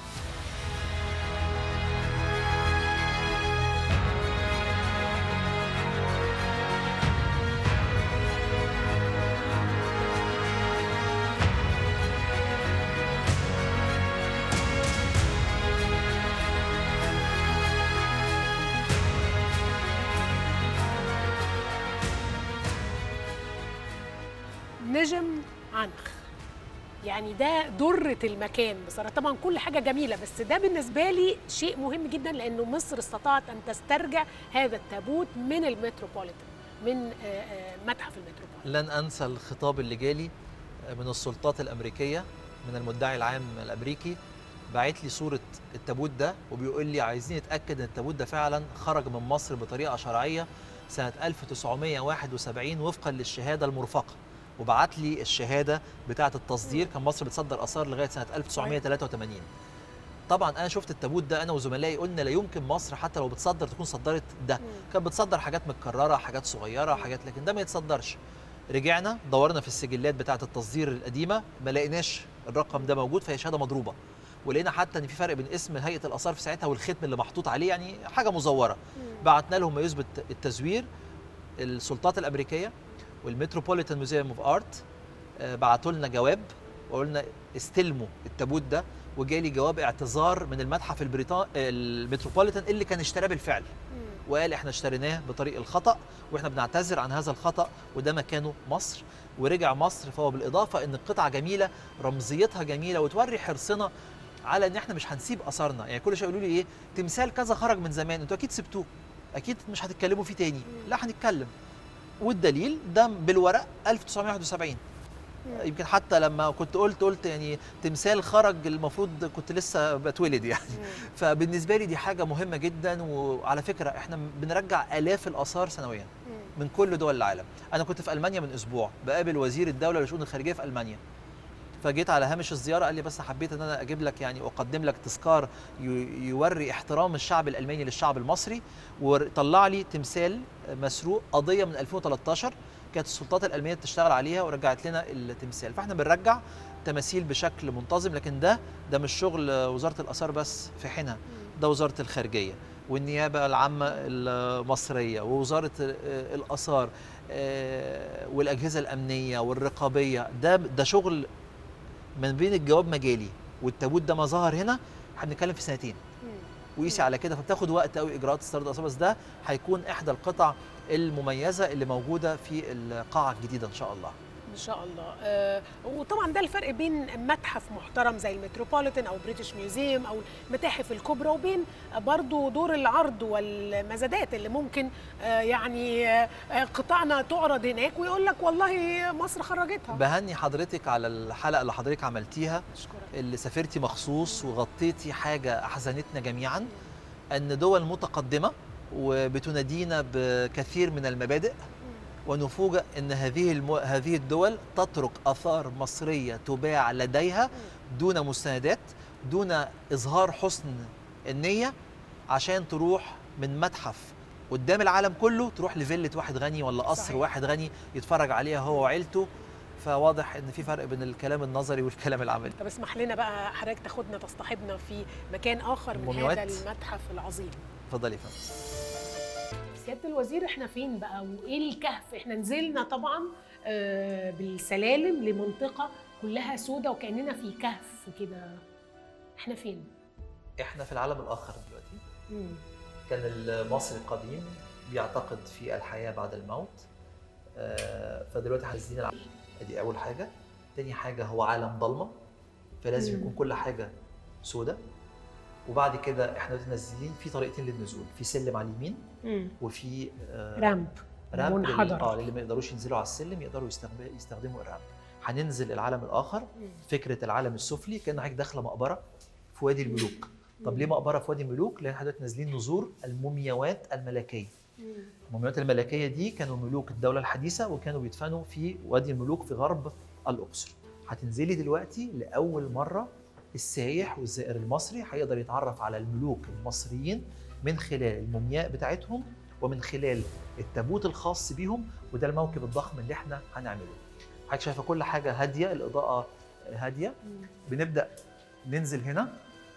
نجم عنخ يعني ده درة المكان بصراحة طبعا كل حاجة جميلة بس ده بالنسبة لي شيء مهم جدا لأنه مصر استطاعت أن تسترجع هذا التابوت من المتروبوليتان من آه، آه، متحف المتروبوليتان لن انسى الخطاب اللي جالي من السلطات الامريكيه من المدعي العام الامريكي باعت لي صوره التابوت ده وبيقول لي عايزين نتاكد ان التابوت ده فعلا خرج من مصر بطريقه شرعيه سنه 1971 وفقا للشهاده المرفقه وبعت لي الشهاده بتاعه التصدير كان مصر بتصدر اثار لغايه سنه 1983 طبعا انا شفت التابوت ده انا وزملائي قلنا لا يمكن مصر حتى لو بتصدر تكون صدرت ده كانت بتصدر حاجات متكرره حاجات صغيره حاجات لكن ده ما يتصدرش رجعنا دورنا في السجلات بتاعه التصدير القديمه ما لقيناش الرقم ده موجود فهي شهاده مضروبه ولقينا حتى ان في فرق بين اسم هيئه الاثار في ساعتها والختم اللي محطوط عليه يعني حاجه مزوره بعتنا لهم ما يثبت التزوير السلطات الامريكيه والمتروبوليتان ميوزيوم اوف ارت بعتوا لنا جواب وقلنا استلموا التابوت ده وجالي جواب اعتذار من المتحف البريطاني المتروبوليتان اللي كان اشتراه بالفعل وقال احنا اشتريناه بطريق الخطا واحنا بنعتذر عن هذا الخطا وده مكانه مصر ورجع مصر فهو بالاضافه ان القطعه جميله رمزيتها جميله وتوري حرصنا على ان احنا مش هنسيب اثرنا يعني كل شويه يقولوا لي ايه تمثال كذا خرج من زمان انتوا اكيد سبتوه اكيد مش هتتكلموا فيه تاني لا هنتكلم والدليل ده بالورق 1971 يمكن حتى لما كنت قلت قلت يعني تمثال خرج المفروض كنت لسه بتولد يعني فبالنسبه لي دي حاجه مهمه جدا وعلى فكره احنا بنرجع الاف الاثار سنويا من كل دول العالم انا كنت في المانيا من اسبوع بقابل وزير الدوله للشؤون الخارجيه في المانيا فجيت على هامش الزياره قال لي بس حبيت ان انا اجيب لك يعني اقدم لك تذكار ي- يوري احترام الشعب الالماني للشعب المصري وطلع لي تمثال مسروق قضيه من 2013 كانت السلطات الالمانيه بتشتغل عليها ورجعت لنا التمثال فاحنا بنرجع تماثيل بشكل منتظم لكن ده ده مش شغل وزاره الاثار بس في حينها ده وزاره الخارجيه والنيابه العامه المصريه ووزاره الاثار آه، والاجهزه الامنيه والرقابيه ده ده شغل من بين الجواب مجالي والتابوت ده ما ظهر هنا احنا بنتكلم في سنتين وقيسي على كده فبتاخد وقت قوي اجراءات استيراد الاثار بس ده هيكون احدى القطع المميزه اللي موجوده في القاعه الجديده ان شاء الله ان شاء الله آه وطبعا ده الفرق بين متحف محترم زي المتروبوليتان او بريتش ميوزيوم او المتاحف الكبرى وبين برضو دور العرض والمزادات اللي ممكن آه يعني آه قطعنا تعرض هناك ويقول لك والله مصر خرجتها بهني حضرتك على الحلقه اللي حضرتك عملتيها اللي سافرتي مخصوص وغطيتي حاجه احزنتنا جميعا ان دول متقدمه وبتنادينا بكثير من المبادئ ونفوجئ ان هذه المو... هذه الدول تترك اثار مصريه تباع لديها دون مستندات دون اظهار حسن النيه عشان تروح من متحف قدام العالم كله تروح لفيلة واحد غني ولا قصر صحيح. واحد غني يتفرج عليها هو وعيلته فواضح ان في فرق بين الكلام النظري والكلام العملي طب اسمح لنا بقى حضرتك تاخدنا تصطحبنا في مكان اخر من المومياوات. هذا المتحف العظيم اتفضلي يا فندم سياده الوزير احنا فين بقى وايه الكهف احنا نزلنا طبعا آه، بالسلالم لمنطقه كلها سودة وكاننا في كهف كده احنا فين احنا في العالم الاخر دلوقتي مم. كان المصري القديم بيعتقد في الحياة بعد الموت آه، فدلوقتي عايزين الع- ادي اول حاجة تاني حاجة هو عالم ضلمة فلازم مم. يكون كل حاجة سودة وبعد كده احنا دلوقتي نازلين في طريقتين للنزول في سلم على اليمين مم. وفي آه، رامب رامب لل- منحدر. اه اللي ما يقدروش ينزلوا على السلم يقدروا يستخدموا يستخدموا الرامب هننزل العالم الاخر فكره العالم السفلي كان حضرتك داخله مقبره في وادي الملوك طب ليه مقبره في وادي الملوك لان حضرتك نازلين نزور المومياوات الملكيه المومياوات الملكيه دي كانوا ملوك الدوله الحديثه وكانوا بيدفنوا في وادي الملوك في غرب الاقصر هتنزلي دلوقتي لاول مره السايح والزائر المصري هيقدر يتعرف على الملوك المصريين من خلال المومياء بتاعتهم ومن خلال التابوت الخاص بيهم وده الموكب الضخم اللي احنا هنعمله حضرتك شايفه كل حاجه هاديه الاضاءه هاديه بنبدا ننزل هنا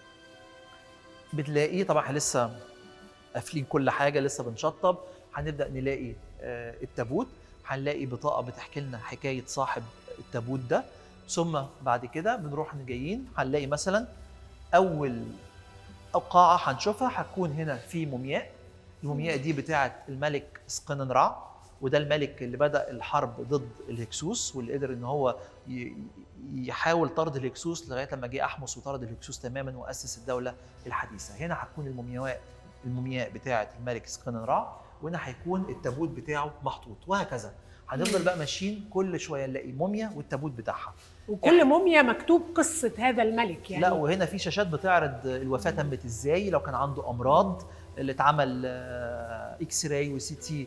بتلاقي طبعا احنا لسه قافلين كل حاجه لسه بنشطب هنبدا نلاقي آه، التابوت هنلاقي بطاقه بتحكي لنا حكايه صاحب التابوت ده ثم بعد كده بنروح جايين هنلاقي مثلا اول قاعه هنشوفها هتكون هنا في مومياء المومياء دي بتاعه الملك اسقننرع وده الملك اللي بدا الحرب ضد الهكسوس واللي قدر ان هو ي- يحاول طرد الهكسوس لغايه لما جه احمس وطرد الهكسوس تماما واسس الدوله الحديثه هنا هتكون المومياء المومياء بتاعه الملك اسقننرع وهنا هيكون التابوت بتاعه محطوط وهكذا هنفضل بقى ماشيين كل شويه نلاقي موميا والتابوت بتاعها وكل موميا مكتوب قصه هذا الملك يعني لا وهنا في شاشات بتعرض الوفاه تمت ازاي لو كان عنده امراض اللي اتعمل آه، اكس راي وسي تي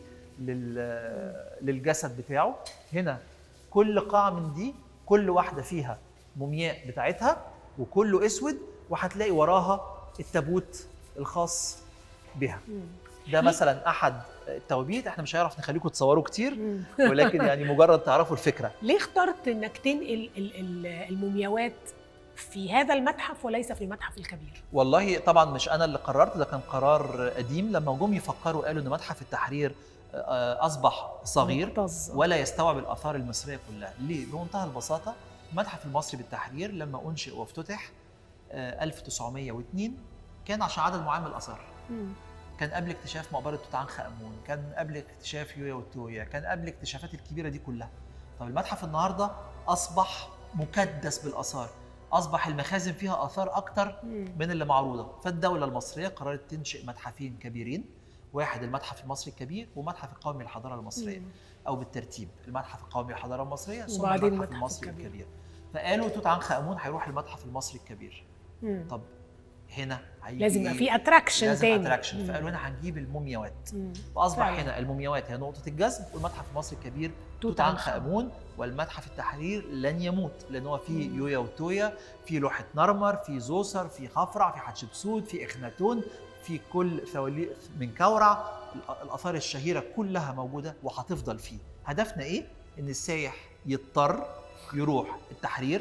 لل- للجسد بتاعه هنا كل قاعه من دي كل واحده فيها مومياء بتاعتها وكله اسود وهتلاقي وراها التابوت الخاص بها ده مثلا احد التوابيت احنا مش هنعرف نخليكم تصوروا كتير ولكن يعني مجرد تعرفوا الفكره ليه اخترت انك تنقل ال- ال- المومياوات في هذا المتحف وليس في المتحف الكبير والله طبعا مش انا اللي قررت ده كان قرار قديم لما جم يفكروا قالوا ان متحف التحرير آه، اصبح صغير مكتظ. ولا يستوعب الاثار المصريه كلها ليه بمنتهى البساطه المتحف المصري بالتحرير لما انشئ وافتتح آه، 1902 كان عشان عدد معين من الاثار كان قبل اكتشاف مقبره توت عنخ امون كان قبل اكتشاف يويا وتويا كان قبل الاكتشافات الكبيره دي كلها طب المتحف النهارده اصبح مكدس بالاثار اصبح المخازن فيها اثار اكتر من اللي معروضه فالدوله المصريه قررت تنشئ متحفين كبيرين واحد المتحف المصري الكبير ومتحف القومي للحضاره المصريه مم. او بالترتيب المتحف القومي للحضاره المصريه ثم وبعدين المتحف المتحف المصري الكبير. الكبير فقالوا توت عنخ امون هيروح المتحف المصري الكبير مم. طب هنا هيجي لازم يبقى إيه؟ في attraction لازم تاني. اتراكشن مم. فقالوا هنا هنجيب المومياوات مم. واصبح فعلا. هنا المومياوات هي نقطه الجذب والمتحف المصري الكبير توت توت عنخ عنخ امون والمتحف التحرير لن يموت لان هو فيه يويا وتويا في لوحه نرمر في زوسر في خفرع في حتشبسوت في اخناتون في كل ثواليث من كورع الأ- الاثار الشهيره كلها موجوده وهتفضل فيه هدفنا ايه ان السايح يضطر يروح التحرير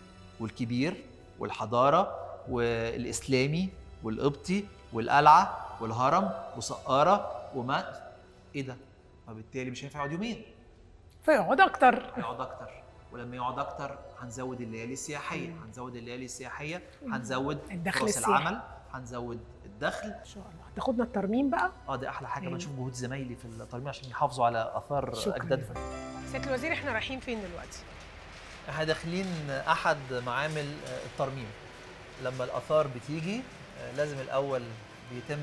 والكبير والحضاره والاسلامي والقبطي والقلعه والهرم وسقاره وما ايه ده فبالتالي مش هينفع يقعد يومين فيقعد اكتر هيقعد اكتر ولما يقعد اكتر هنزود الليالي السياحيه هنزود الليالي السياحيه هنزود الدخل فرص السياحي. العمل هنزود الدخل ان شاء الله تاخدنا الترميم بقى اه ده احلى حاجه أيوة. بنشوف جهود زمايلي في الترميم عشان يحافظوا على اثار شكراً. اجدادهم سياده الوزير احنا رايحين فين دلوقتي احنا داخلين احد معامل آه، الترميم لما الاثار بتيجي آه، لازم الاول بيتم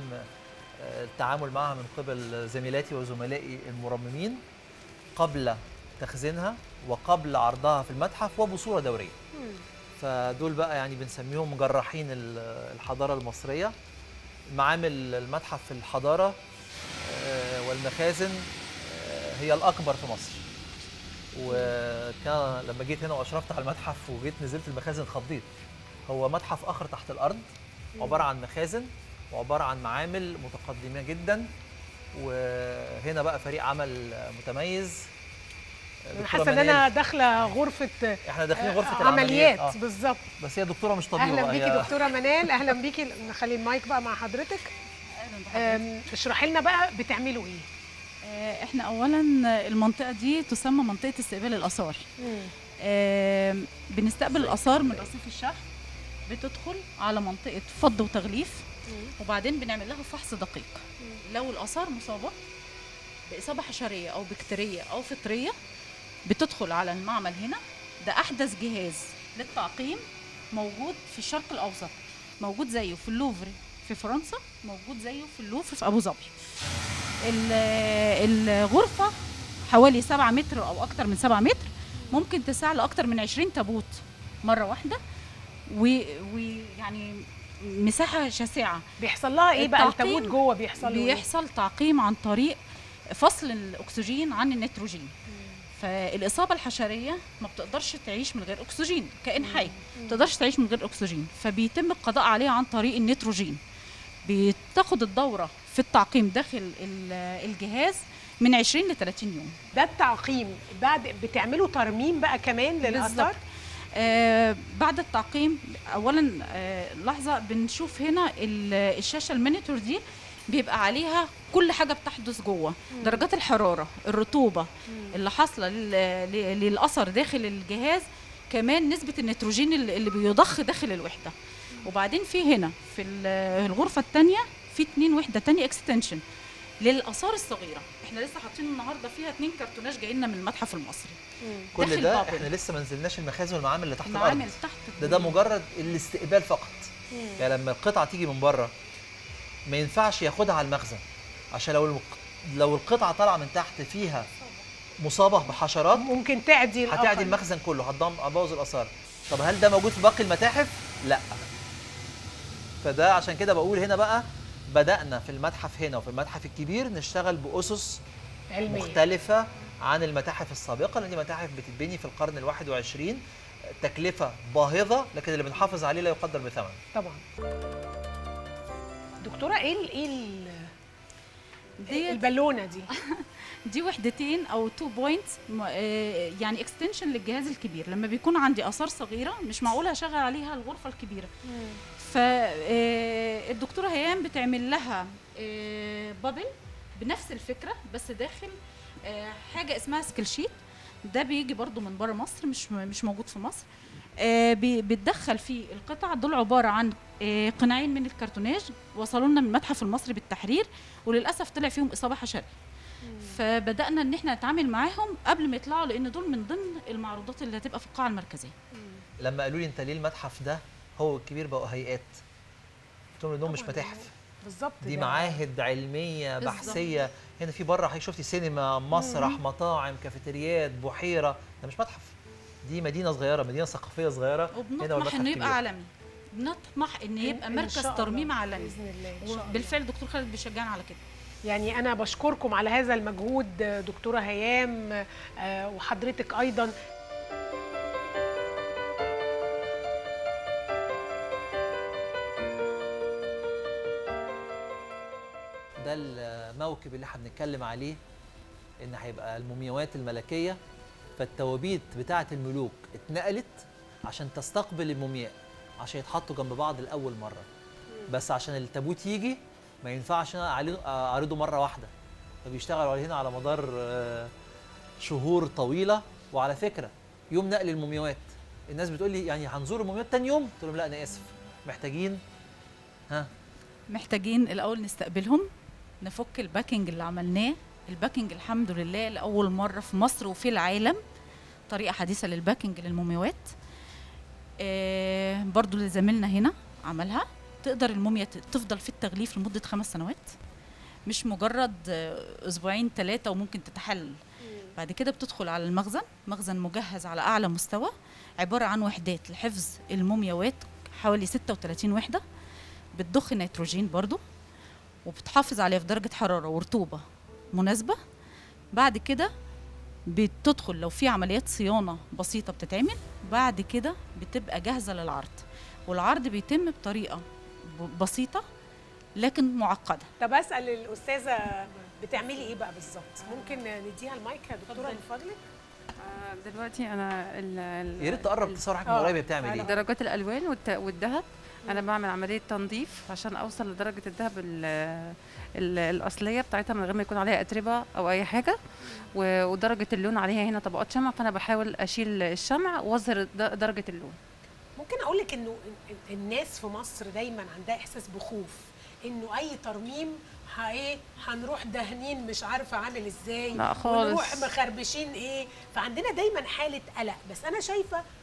آه، التعامل معها من قبل زميلاتي وزملائي المرممين قبل تخزينها وقبل عرضها في المتحف وبصوره دوريه فدول بقى يعني بنسميهم مجرحين ال- الحضاره المصريه معامل المتحف في الحضاره آه، والمخازن آه، هي الاكبر في مصر وكان لما جيت هنا واشرفت على المتحف وجيت نزلت المخازن خضيت هو متحف اخر تحت الارض عباره عن مخازن وعباره عن معامل متقدمه جدا وهنا بقى فريق عمل متميز انا دكتورة حاسه ان منال. انا داخله غرفه احنا داخلين غرفه آه، العمليات عمليات آه. بالظبط بس هي دكتوره مش طبيعيه اهلا بقى، بيكي هي- دكتوره منال اهلا بيكي نخلي المايك بقى مع حضرتك أم، اشرحي لنا بقى بتعملوا ايه آه، احنا اولا المنطقه دي تسمى منطقه استقبال الاثار آم، بنستقبل الاثار من رصيف الشحن بتدخل على منطقه فض وتغليف وبعدين بنعمل لها فحص دقيق لو الاثار مصابه باصابه حشريه او بكتيريه او فطريه بتدخل على المعمل هنا ده احدث جهاز للتعقيم موجود في الشرق الاوسط موجود زيه في اللوفر في فرنسا موجود زيه في اللوفر في ابو ظبي ال- الغرفه حوالي 7 متر او اكتر من 7 متر ممكن تسع لاكتر من 20 تابوت مره واحده ويعني مساحه شاسعه بيحصل لها ايه بقى التعقيم التابوت جوه بيحصل له إيه؟ بيحصل تعقيم عن طريق فصل الاكسجين عن النيتروجين فالاصابه الحشريه ما بتقدرش تعيش من غير اكسجين كائن حي ما بتقدرش تعيش من غير اكسجين فبيتم القضاء عليها عن طريق النيتروجين بتاخد الدوره في التعقيم داخل ال- الجهاز من 20 ل 30 يوم ده التعقيم بعد بتعملوا ترميم بقى كمان للاثار بالظبط. آه بعد التعقيم اولا آه لحظه بنشوف هنا ال- الشاشه المونيتور دي بيبقى عليها كل حاجه بتحدث جوه مم. درجات الحراره الرطوبه مم. اللي حاصله لل- ل- للاثر داخل الجهاز كمان نسبه النيتروجين اللي اللي بيضخ داخل الوحده وبعدين في هنا في ال- الغرفه الثانيه في اتنين وحده تانية اكستنشن للاثار الصغيره احنا لسه حاطين النهارده فيها اتنين كرتوناج جايين لنا من المتحف المصري كل داخل ده بابل. احنا لسه ما نزلناش المخازن والمعامل اللي تحت معامل الارض تحت ده ده مجرد الاستقبال فقط يعني لما القطعه تيجي من بره ما ينفعش ياخدها على المخزن عشان لو الق- لو القطعه طالعه من تحت فيها مصابه بحشرات ممكن تعدي هتعدي الآخر. المخزن كله هتضم هتبوظ الاثار طب هل ده موجود في باقي المتاحف لا فده عشان كده بقول هنا بقى بدأنا في المتحف هنا وفي المتحف الكبير نشتغل بأسس علمية. مختلفة عن المتاحف السابقة لأن دي متاحف بتتبني في القرن الواحد وعشرين تكلفة باهظة لكن اللي بنحافظ عليه لا يقدر بثمن طبعا دكتوره ايه ال- ايه ال- ديت البالونه دي دي وحدتين او تو بوينتس يعني اكستنشن للجهاز الكبير لما بيكون عندي اثار صغيره مش معقول هشغل عليها الغرفه الكبيره فالدكتوره هيام بتعمل لها آه، بابل بنفس الفكره بس داخل آه، حاجه اسمها سكيل شيت ده بيجي برضو من بره مصر مش مش موجود في مصر آه، بي- بتدخل فيه القطع دول عباره عن آه، قناعين من الكرتوناج وصلوا لنا من المتحف المصري بالتحرير وللاسف طلع فيهم اصابه حشريه فبدانا ان احنا نتعامل معاهم قبل ما يطلعوا لان دول من ضمن المعروضات اللي هتبقى في القاعه المركزيه لما قالوا لي انت ليه المتحف ده هو الكبير بقوا هيئات قلت لهم انهم مش متاحف بالظبط دي ده. معاهد علميه بالظبط. بحثيه هنا في بره حضرتك شفتي سينما مسرح مم. مطاعم كافيتريات بحيره ده مش متحف دي مدينه صغيره مدينه ثقافيه صغيره هنا وبنطمح والمتحف انه يبقى كبير. عالمي بنطمح ان يبقى إن مركز شاء ترميم الله. عالمي بإذن الله، إن شاء الله. وبالفعل دكتور خالد بيشجعنا على كده يعني انا بشكركم على هذا المجهود دكتوره هيام آه، وحضرتك ايضا ده الموكب اللي احنا بنتكلم عليه ان هيبقى المومياوات الملكيه فالتوابيت بتاعه الملوك اتنقلت عشان تستقبل المومياء عشان يتحطوا جنب بعض لاول مره بس عشان التابوت يجي ما ينفعش انا أعلنه- اعرضه مره واحده فبيشتغلوا عليه هنا على مدار آه، شهور طويله وعلى فكره يوم نقل المومياوات الناس بتقول لي يعني هنزور المومياوات تاني يوم قلت لهم لا انا اسف محتاجين ها محتاجين الاول نستقبلهم نفك الباكينج اللي عملناه الباكينج الحمد لله لاول مره في مصر وفي العالم طريقه حديثه للباكينج للمومياوات آه برضو اللي زميلنا هنا عملها تقدر الموميا ت- تفضل في التغليف لمده خمس سنوات مش مجرد آه، اسبوعين ثلاثه وممكن تتحلل بعد كده بتدخل على المخزن مخزن مجهز على اعلى مستوى عباره عن وحدات لحفظ المومياوات حوالي 36 وحده بتضخ نيتروجين برضو وبتحافظ عليها في درجة حرارة ورطوبة مناسبة بعد كده بتدخل لو في عمليات صيانة بسيطة بتتعمل بعد كده بتبقى جاهزة للعرض والعرض بيتم بطريقة ب- بسيطة لكن معقدة طب اسال الاستاذه بتعملي ايه بقى بالظبط ممكن نديها المايك يا دكتوره من فضلك دلوقتي انا ال ال يا ريت تقرب تصور حاجه من قريب هي بتعمل ايه درجات الالوان والت- والذهب انا بعمل عمليه تنظيف عشان اوصل لدرجه الذهب ال- ال- الاصليه بتاعتها من غير ما يكون عليها اتربه او اي حاجه و- ودرجه اللون عليها هنا طبقات شمع فانا بحاول اشيل الشمع واظهر د- درجه اللون ممكن اقول لك انه ال- ال- الناس في مصر دايما عندها احساس بخوف انه اي ترميم ها ايه هنروح دهنين مش عارفه عامل ازاي لا خالص. ونروح مخربشين ايه فعندنا دايما حاله قلق بس انا شايفه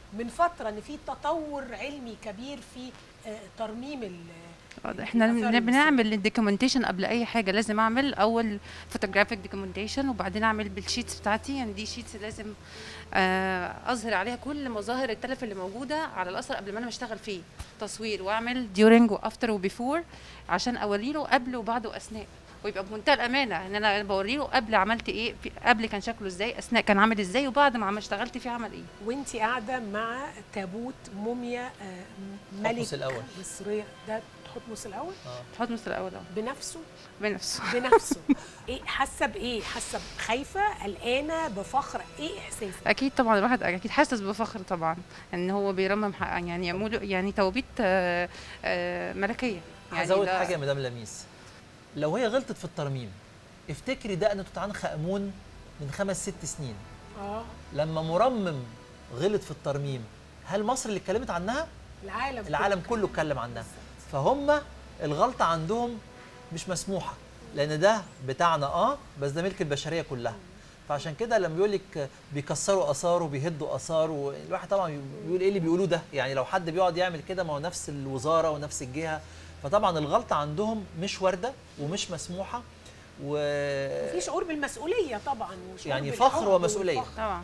من فتره ان في تطور علمي كبير في آه، ترميم ال- احنا الآثار بن- المصرية. بنعمل الدوكيومنتيشن قبل اي حاجه لازم اعمل اول فوتوغرافيك دوكيومنتيشن وبعدين اعمل بالشيتس بتاعتي يعني دي شيتس لازم آه، اظهر عليها كل مظاهر التلف اللي موجوده على الاثر قبل ما انا بشتغل فيه تصوير واعمل ديورنج وافتر وبيفور عشان اوري له قبل وبعد واثناء ويبقى بمنتهى الامانه ان انا بوري له قبل عملت ايه في- قبل كان شكله ازاي اثناء كان عامل ازاي وبعد ما عم اشتغلت فيه عمل ايه وانت قاعده مع تابوت موميا آه، ملك تحتمس الأول. مصريه ده تحتمس الاول تحتمس الاول اه بنفسه بنفسه بنفسه ايه حاسه بايه حاسه خايفه قلقانه بفخر ايه احساسك اكيد طبعا الواحد اكيد حاسس بفخر طبعا ان هو بيرمم حق يعني يعملوا يعني توبيت آه، آه، ملكيه يعني هزود ده- حاجه يا مدام لميس لو هي غلطت في الترميم افتكري دقن توت عنخ امون من خمس ست سنين اه لما مرمم غلط في الترميم هل مصر اللي اتكلمت عنها العالم العالم كله اتكلم عنها فهم الغلطه عندهم مش مسموحه لان ده بتاعنا اه بس ده ملك البشريه كلها فعشان كده لما بيقول لك بيكسروا اثار وبيهدوا اثار والواحد طبعا بيقول ايه اللي بيقولوه ده يعني لو حد بيقعد يعمل كده ما هو نفس الوزاره ونفس الجهه فطبعا الغلطه عندهم مش وارده ومش مسموحه و في شعور بالمسؤوليه طبعا وشعور يعني بالعهد فخر ومسؤولية. والفخر. طبعا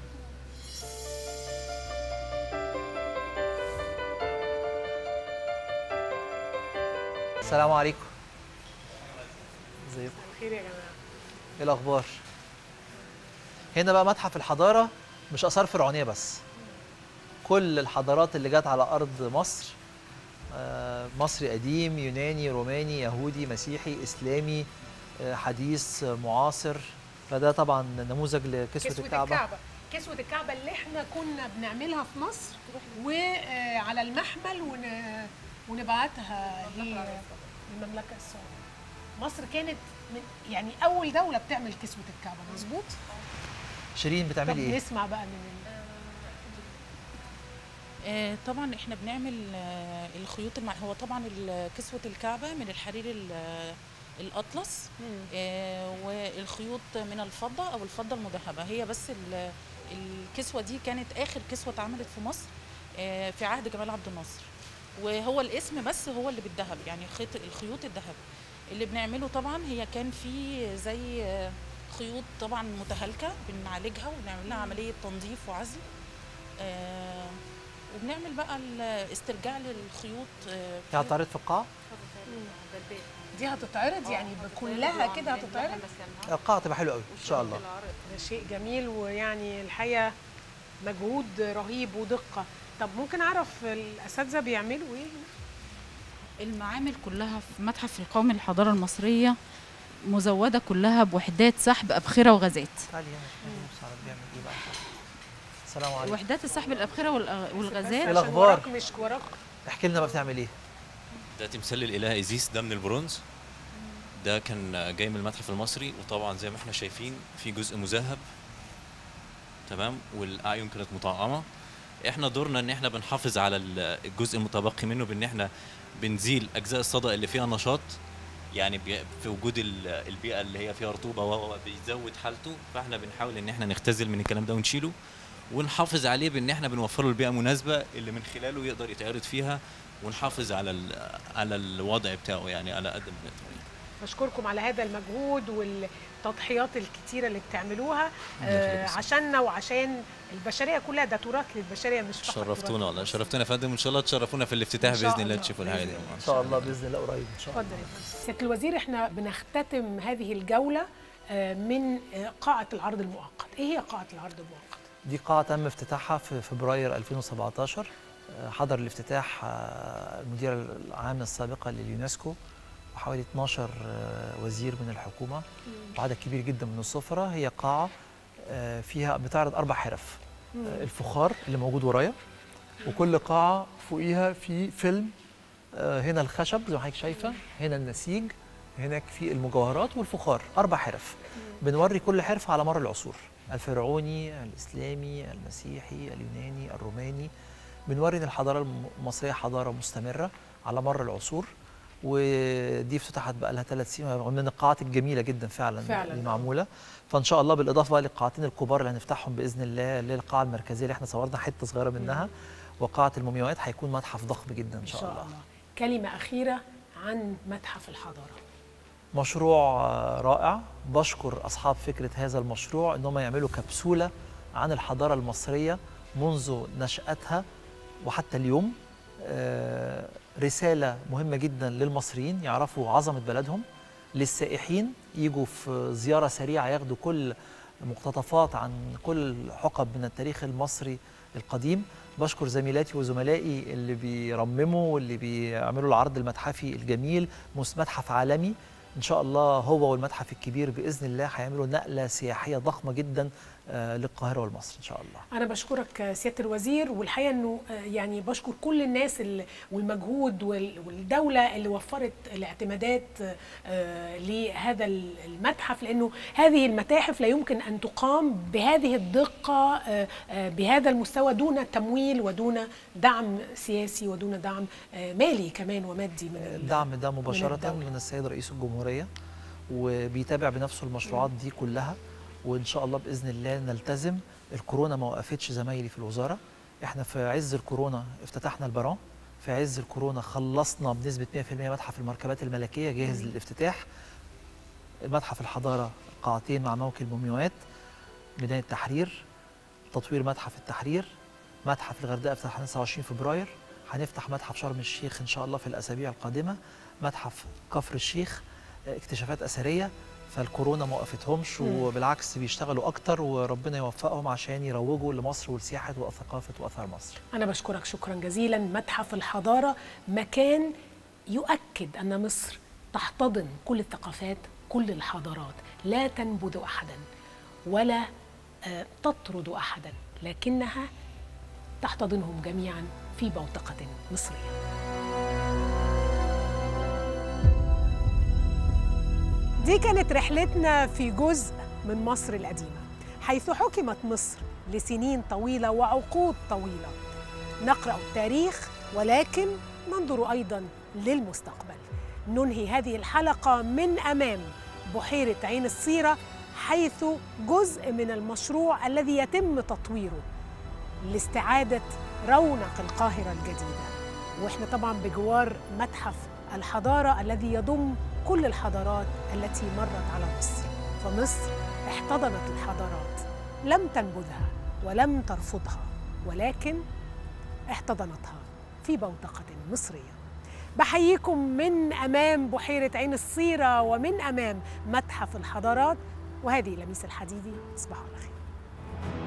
السلام عليكم ازيكم خير يا جماعه ايه الاخبار هنا بقى متحف الحضاره مش اثار فرعونيه بس كل الحضارات اللي جت على ارض مصر آه، مصري قديم يوناني روماني يهودي مسيحي اسلامي آه، حديث آه، معاصر فده طبعا نموذج لكسوه كسوة الكعبه الكعبة كسوة الكعبة اللي احنا كنا بنعملها في مصر وعلى المحمل ون... ونبعتها للمملكة السعودية مصر كانت من يعني أول دولة بتعمل كسوة الكعبة مظبوط؟ شيرين طب بتعملي ايه نسمع بقى من ال... آه، طبعا احنا بنعمل آه، الخيوط المع... هو طبعا ال- كسوة الكعبة من الحرير ال- آه، الأطلس آه، والخيوط من الفضة أو الفضة المذهبة هي بس ال- الكسوة دي كانت آخر كسوة اتعملت في مصر آه، في عهد جمال عبد الناصر وهو الاسم بس هو اللي بالذهب يعني خيط الخيوط الذهب اللي بنعمله طبعا هي كان في زي آه، خيوط طبعا متهالكة بنعالجها وبنعمل لها عملية تنظيف وعزل آه، وبنعمل بقى الاسترجاع للخيوط آه، هي هتعرض في القاعه دي هتتعرض يعني كلها كده هتتعرض القاعه تبقى حلوه قوي ان شاء الله ده شيء جميل ويعني الحقيقة مجهود رهيب ودقة طب ممكن أعرف الأساتذة بيعملوا إيه؟ المعامل كلها في متحف القومي للحضارة المصرية مزودة كلها بوحدات سحب أبخرة وغازات تعالي هنا شوفي بص على بيعمل ايه بقى السلام عليكم وحدات السحب الأبخرة والأغ- والغازات إيه الأخبار؟ وراك مش وراك احكي لنا بقى بتعمل ايه ده تمثال الاله ايزيس ده من البرونز ده كان جاي من المتحف المصري وطبعا زي ما احنا شايفين في جزء مذهب تمام والاعين كانت مطعمه احنا دورنا ان احنا بنحافظ على ال- الجزء المتبقي منه بان احنا بنزيل اجزاء الصدى اللي فيها نشاط يعني بي- في وجود ال- البيئه اللي هي فيها رطوبه وهو بيزود حالته فاحنا بنحاول ان احنا نختزل من الكلام ده ونشيله ونحافظ عليه بان احنا بنوفر له البيئه مناسبه اللي من خلاله يقدر يتعرض فيها ونحافظ على ال- على الوضع بتاعه يعني على قد ما نقدر بشكركم على هذا المجهود والتضحيات الكتيرة اللي بتعملوها آه يخليك. عشاننا وعشان البشرية كلها ده تراث للبشرية مش فقط تراث شرفتونا والله شرفتونا يا فندم وان شاء الله تشرفونا في الافتتاح إن شاء باذن الله الله، تشوفوا الحاجه دي بإذن ان شاء الله باذن الله قريب ان شاء الله اتفضل يا فندم. سيادة الوزير احنا بنختتم هذه الجولة آه، من آه، قاعة العرض المؤقت ايه هي قاعة العرض المؤقت؟ دي قاعة تم افتتاحها في فبراير 2017 آه، حضر الافتتاح آه، المديرة العامة السابقة لليونسكو وحوالي 12 آه، وزير من الحكومة وعدد كبير جدا من السفراء هي قاعة آه، فيها بتعرض أربع حرف آه، الفخار اللي موجود ورايا وكل قاعة فوقيها في فيلم آه، هنا الخشب زي ما حضرتك شايفة هنا النسيج هناك في المجوهرات والفخار أربع حرف بنوري كل حرفة على مر العصور الفرعوني الإسلامي المسيحي اليوناني الروماني بنوري إن الحضارة الم- المصرية حضارة مستمرة على مر العصور ودي افتتحت بقى لها ثلاث سنين من القاعات الجميله جدا فعلا, فعلاً. اللي معموله فان شاء الله بالاضافه بقى للقاعتين الكبار اللي هنفتحهم باذن الله اللي هي القاعه المركزيه اللي احنا صورنا حته صغيره منها وقاعه المومياوات هيكون متحف ضخم جدا ان ان شاء, شاء الله. الله كلمه اخيره عن متحف الحضاره مشروع آه، رائع بشكر اصحاب فكره هذا المشروع ان هم يعملوا كبسوله عن الحضاره المصريه منذ نشاتها وحتى اليوم آه، رساله مهمه جدا للمصريين يعرفوا عظمه بلدهم للسائحين يجوا في زياره سريعه ياخدوا كل مقتطفات عن كل حقب من التاريخ المصري القديم بشكر زميلاتي وزملائي اللي بيرمموا واللي بيعملوا العرض المتحفي الجميل مس- متحف عالمي ان شاء الله هو والمتحف الكبير باذن الله هيعملوا نقله سياحيه ضخمه جدا آه، للقاهره والمصر ان شاء الله انا بشكرك سياده الوزير والحقيقه انه آه، يعني بشكر كل الناس ال- والمجهود وال- والدوله اللي وفرت الاعتمادات آه، لهذا ال- المتحف لانه هذه المتاحف لا يمكن ان تقام بهذه الدقه آه، آه، بهذا المستوى دون تمويل ودون دعم سياسي ودون دعم آه، مالي كمان ومادي من ال- الدعم ده مباشره الدولة. من السيد رئيس الجمهوريه وبيتابع بنفسه المشروعات دي كلها وان شاء الله باذن الله نلتزم الكورونا ما وقفتش زمايلي في الوزاره احنا في عز الكورونا افتتحنا البران في عز الكورونا خلصنا بنسبه 100% متحف المركبات الملكيه جاهز مم. للافتتاح متحف الحضاره قاعتين مع موكب المومياوات ميدان التحرير تطوير متحف التحرير متحف الغردقه افتتحنا 29 فبراير هنفتح متحف شرم الشيخ ان شاء الله في الاسابيع القادمه متحف كفر الشيخ آه، اكتشافات اثريه فالكورونا ما وقفتهمش مم. وبالعكس بيشتغلوا اكتر وربنا يوفقهم عشان يروجوا لمصر ولسياحه وثقافه واثار مصر أنا بشكرك شكرا جزيلا متحف الحضارة مكان يؤكد أن مصر تحتضن كل الثقافات كل الحضارات لا تنبذ أحدا ولا آه، تطرد أحدا لكنها تحتضنهم جميعا في بوتقة مصرية دي كانت رحلتنا في جزء من مصر القديمة حيث حكمت مصر لسنين طويلة وعقود طويلة نقرأ التاريخ ولكن ننظر أيضا للمستقبل ننهي هذه الحلقة من أمام بحيرة عين الصيرة حيث جزء من المشروع الذي يتم تطويره لاستعادة رونق القاهرة الجديدة واحنا طبعا بجوار متحف الحضارة الذي يضم كل الحضارات التي مرت على مصر فمصر احتضنت الحضارات لم تنبذها ولم ترفضها ولكن احتضنتها في بوتقة مصرية بحييكم من أمام بحيرة عين الصيرة ومن أمام متحف الحضارات وهذه لميس الحديدي تصبحوا على خير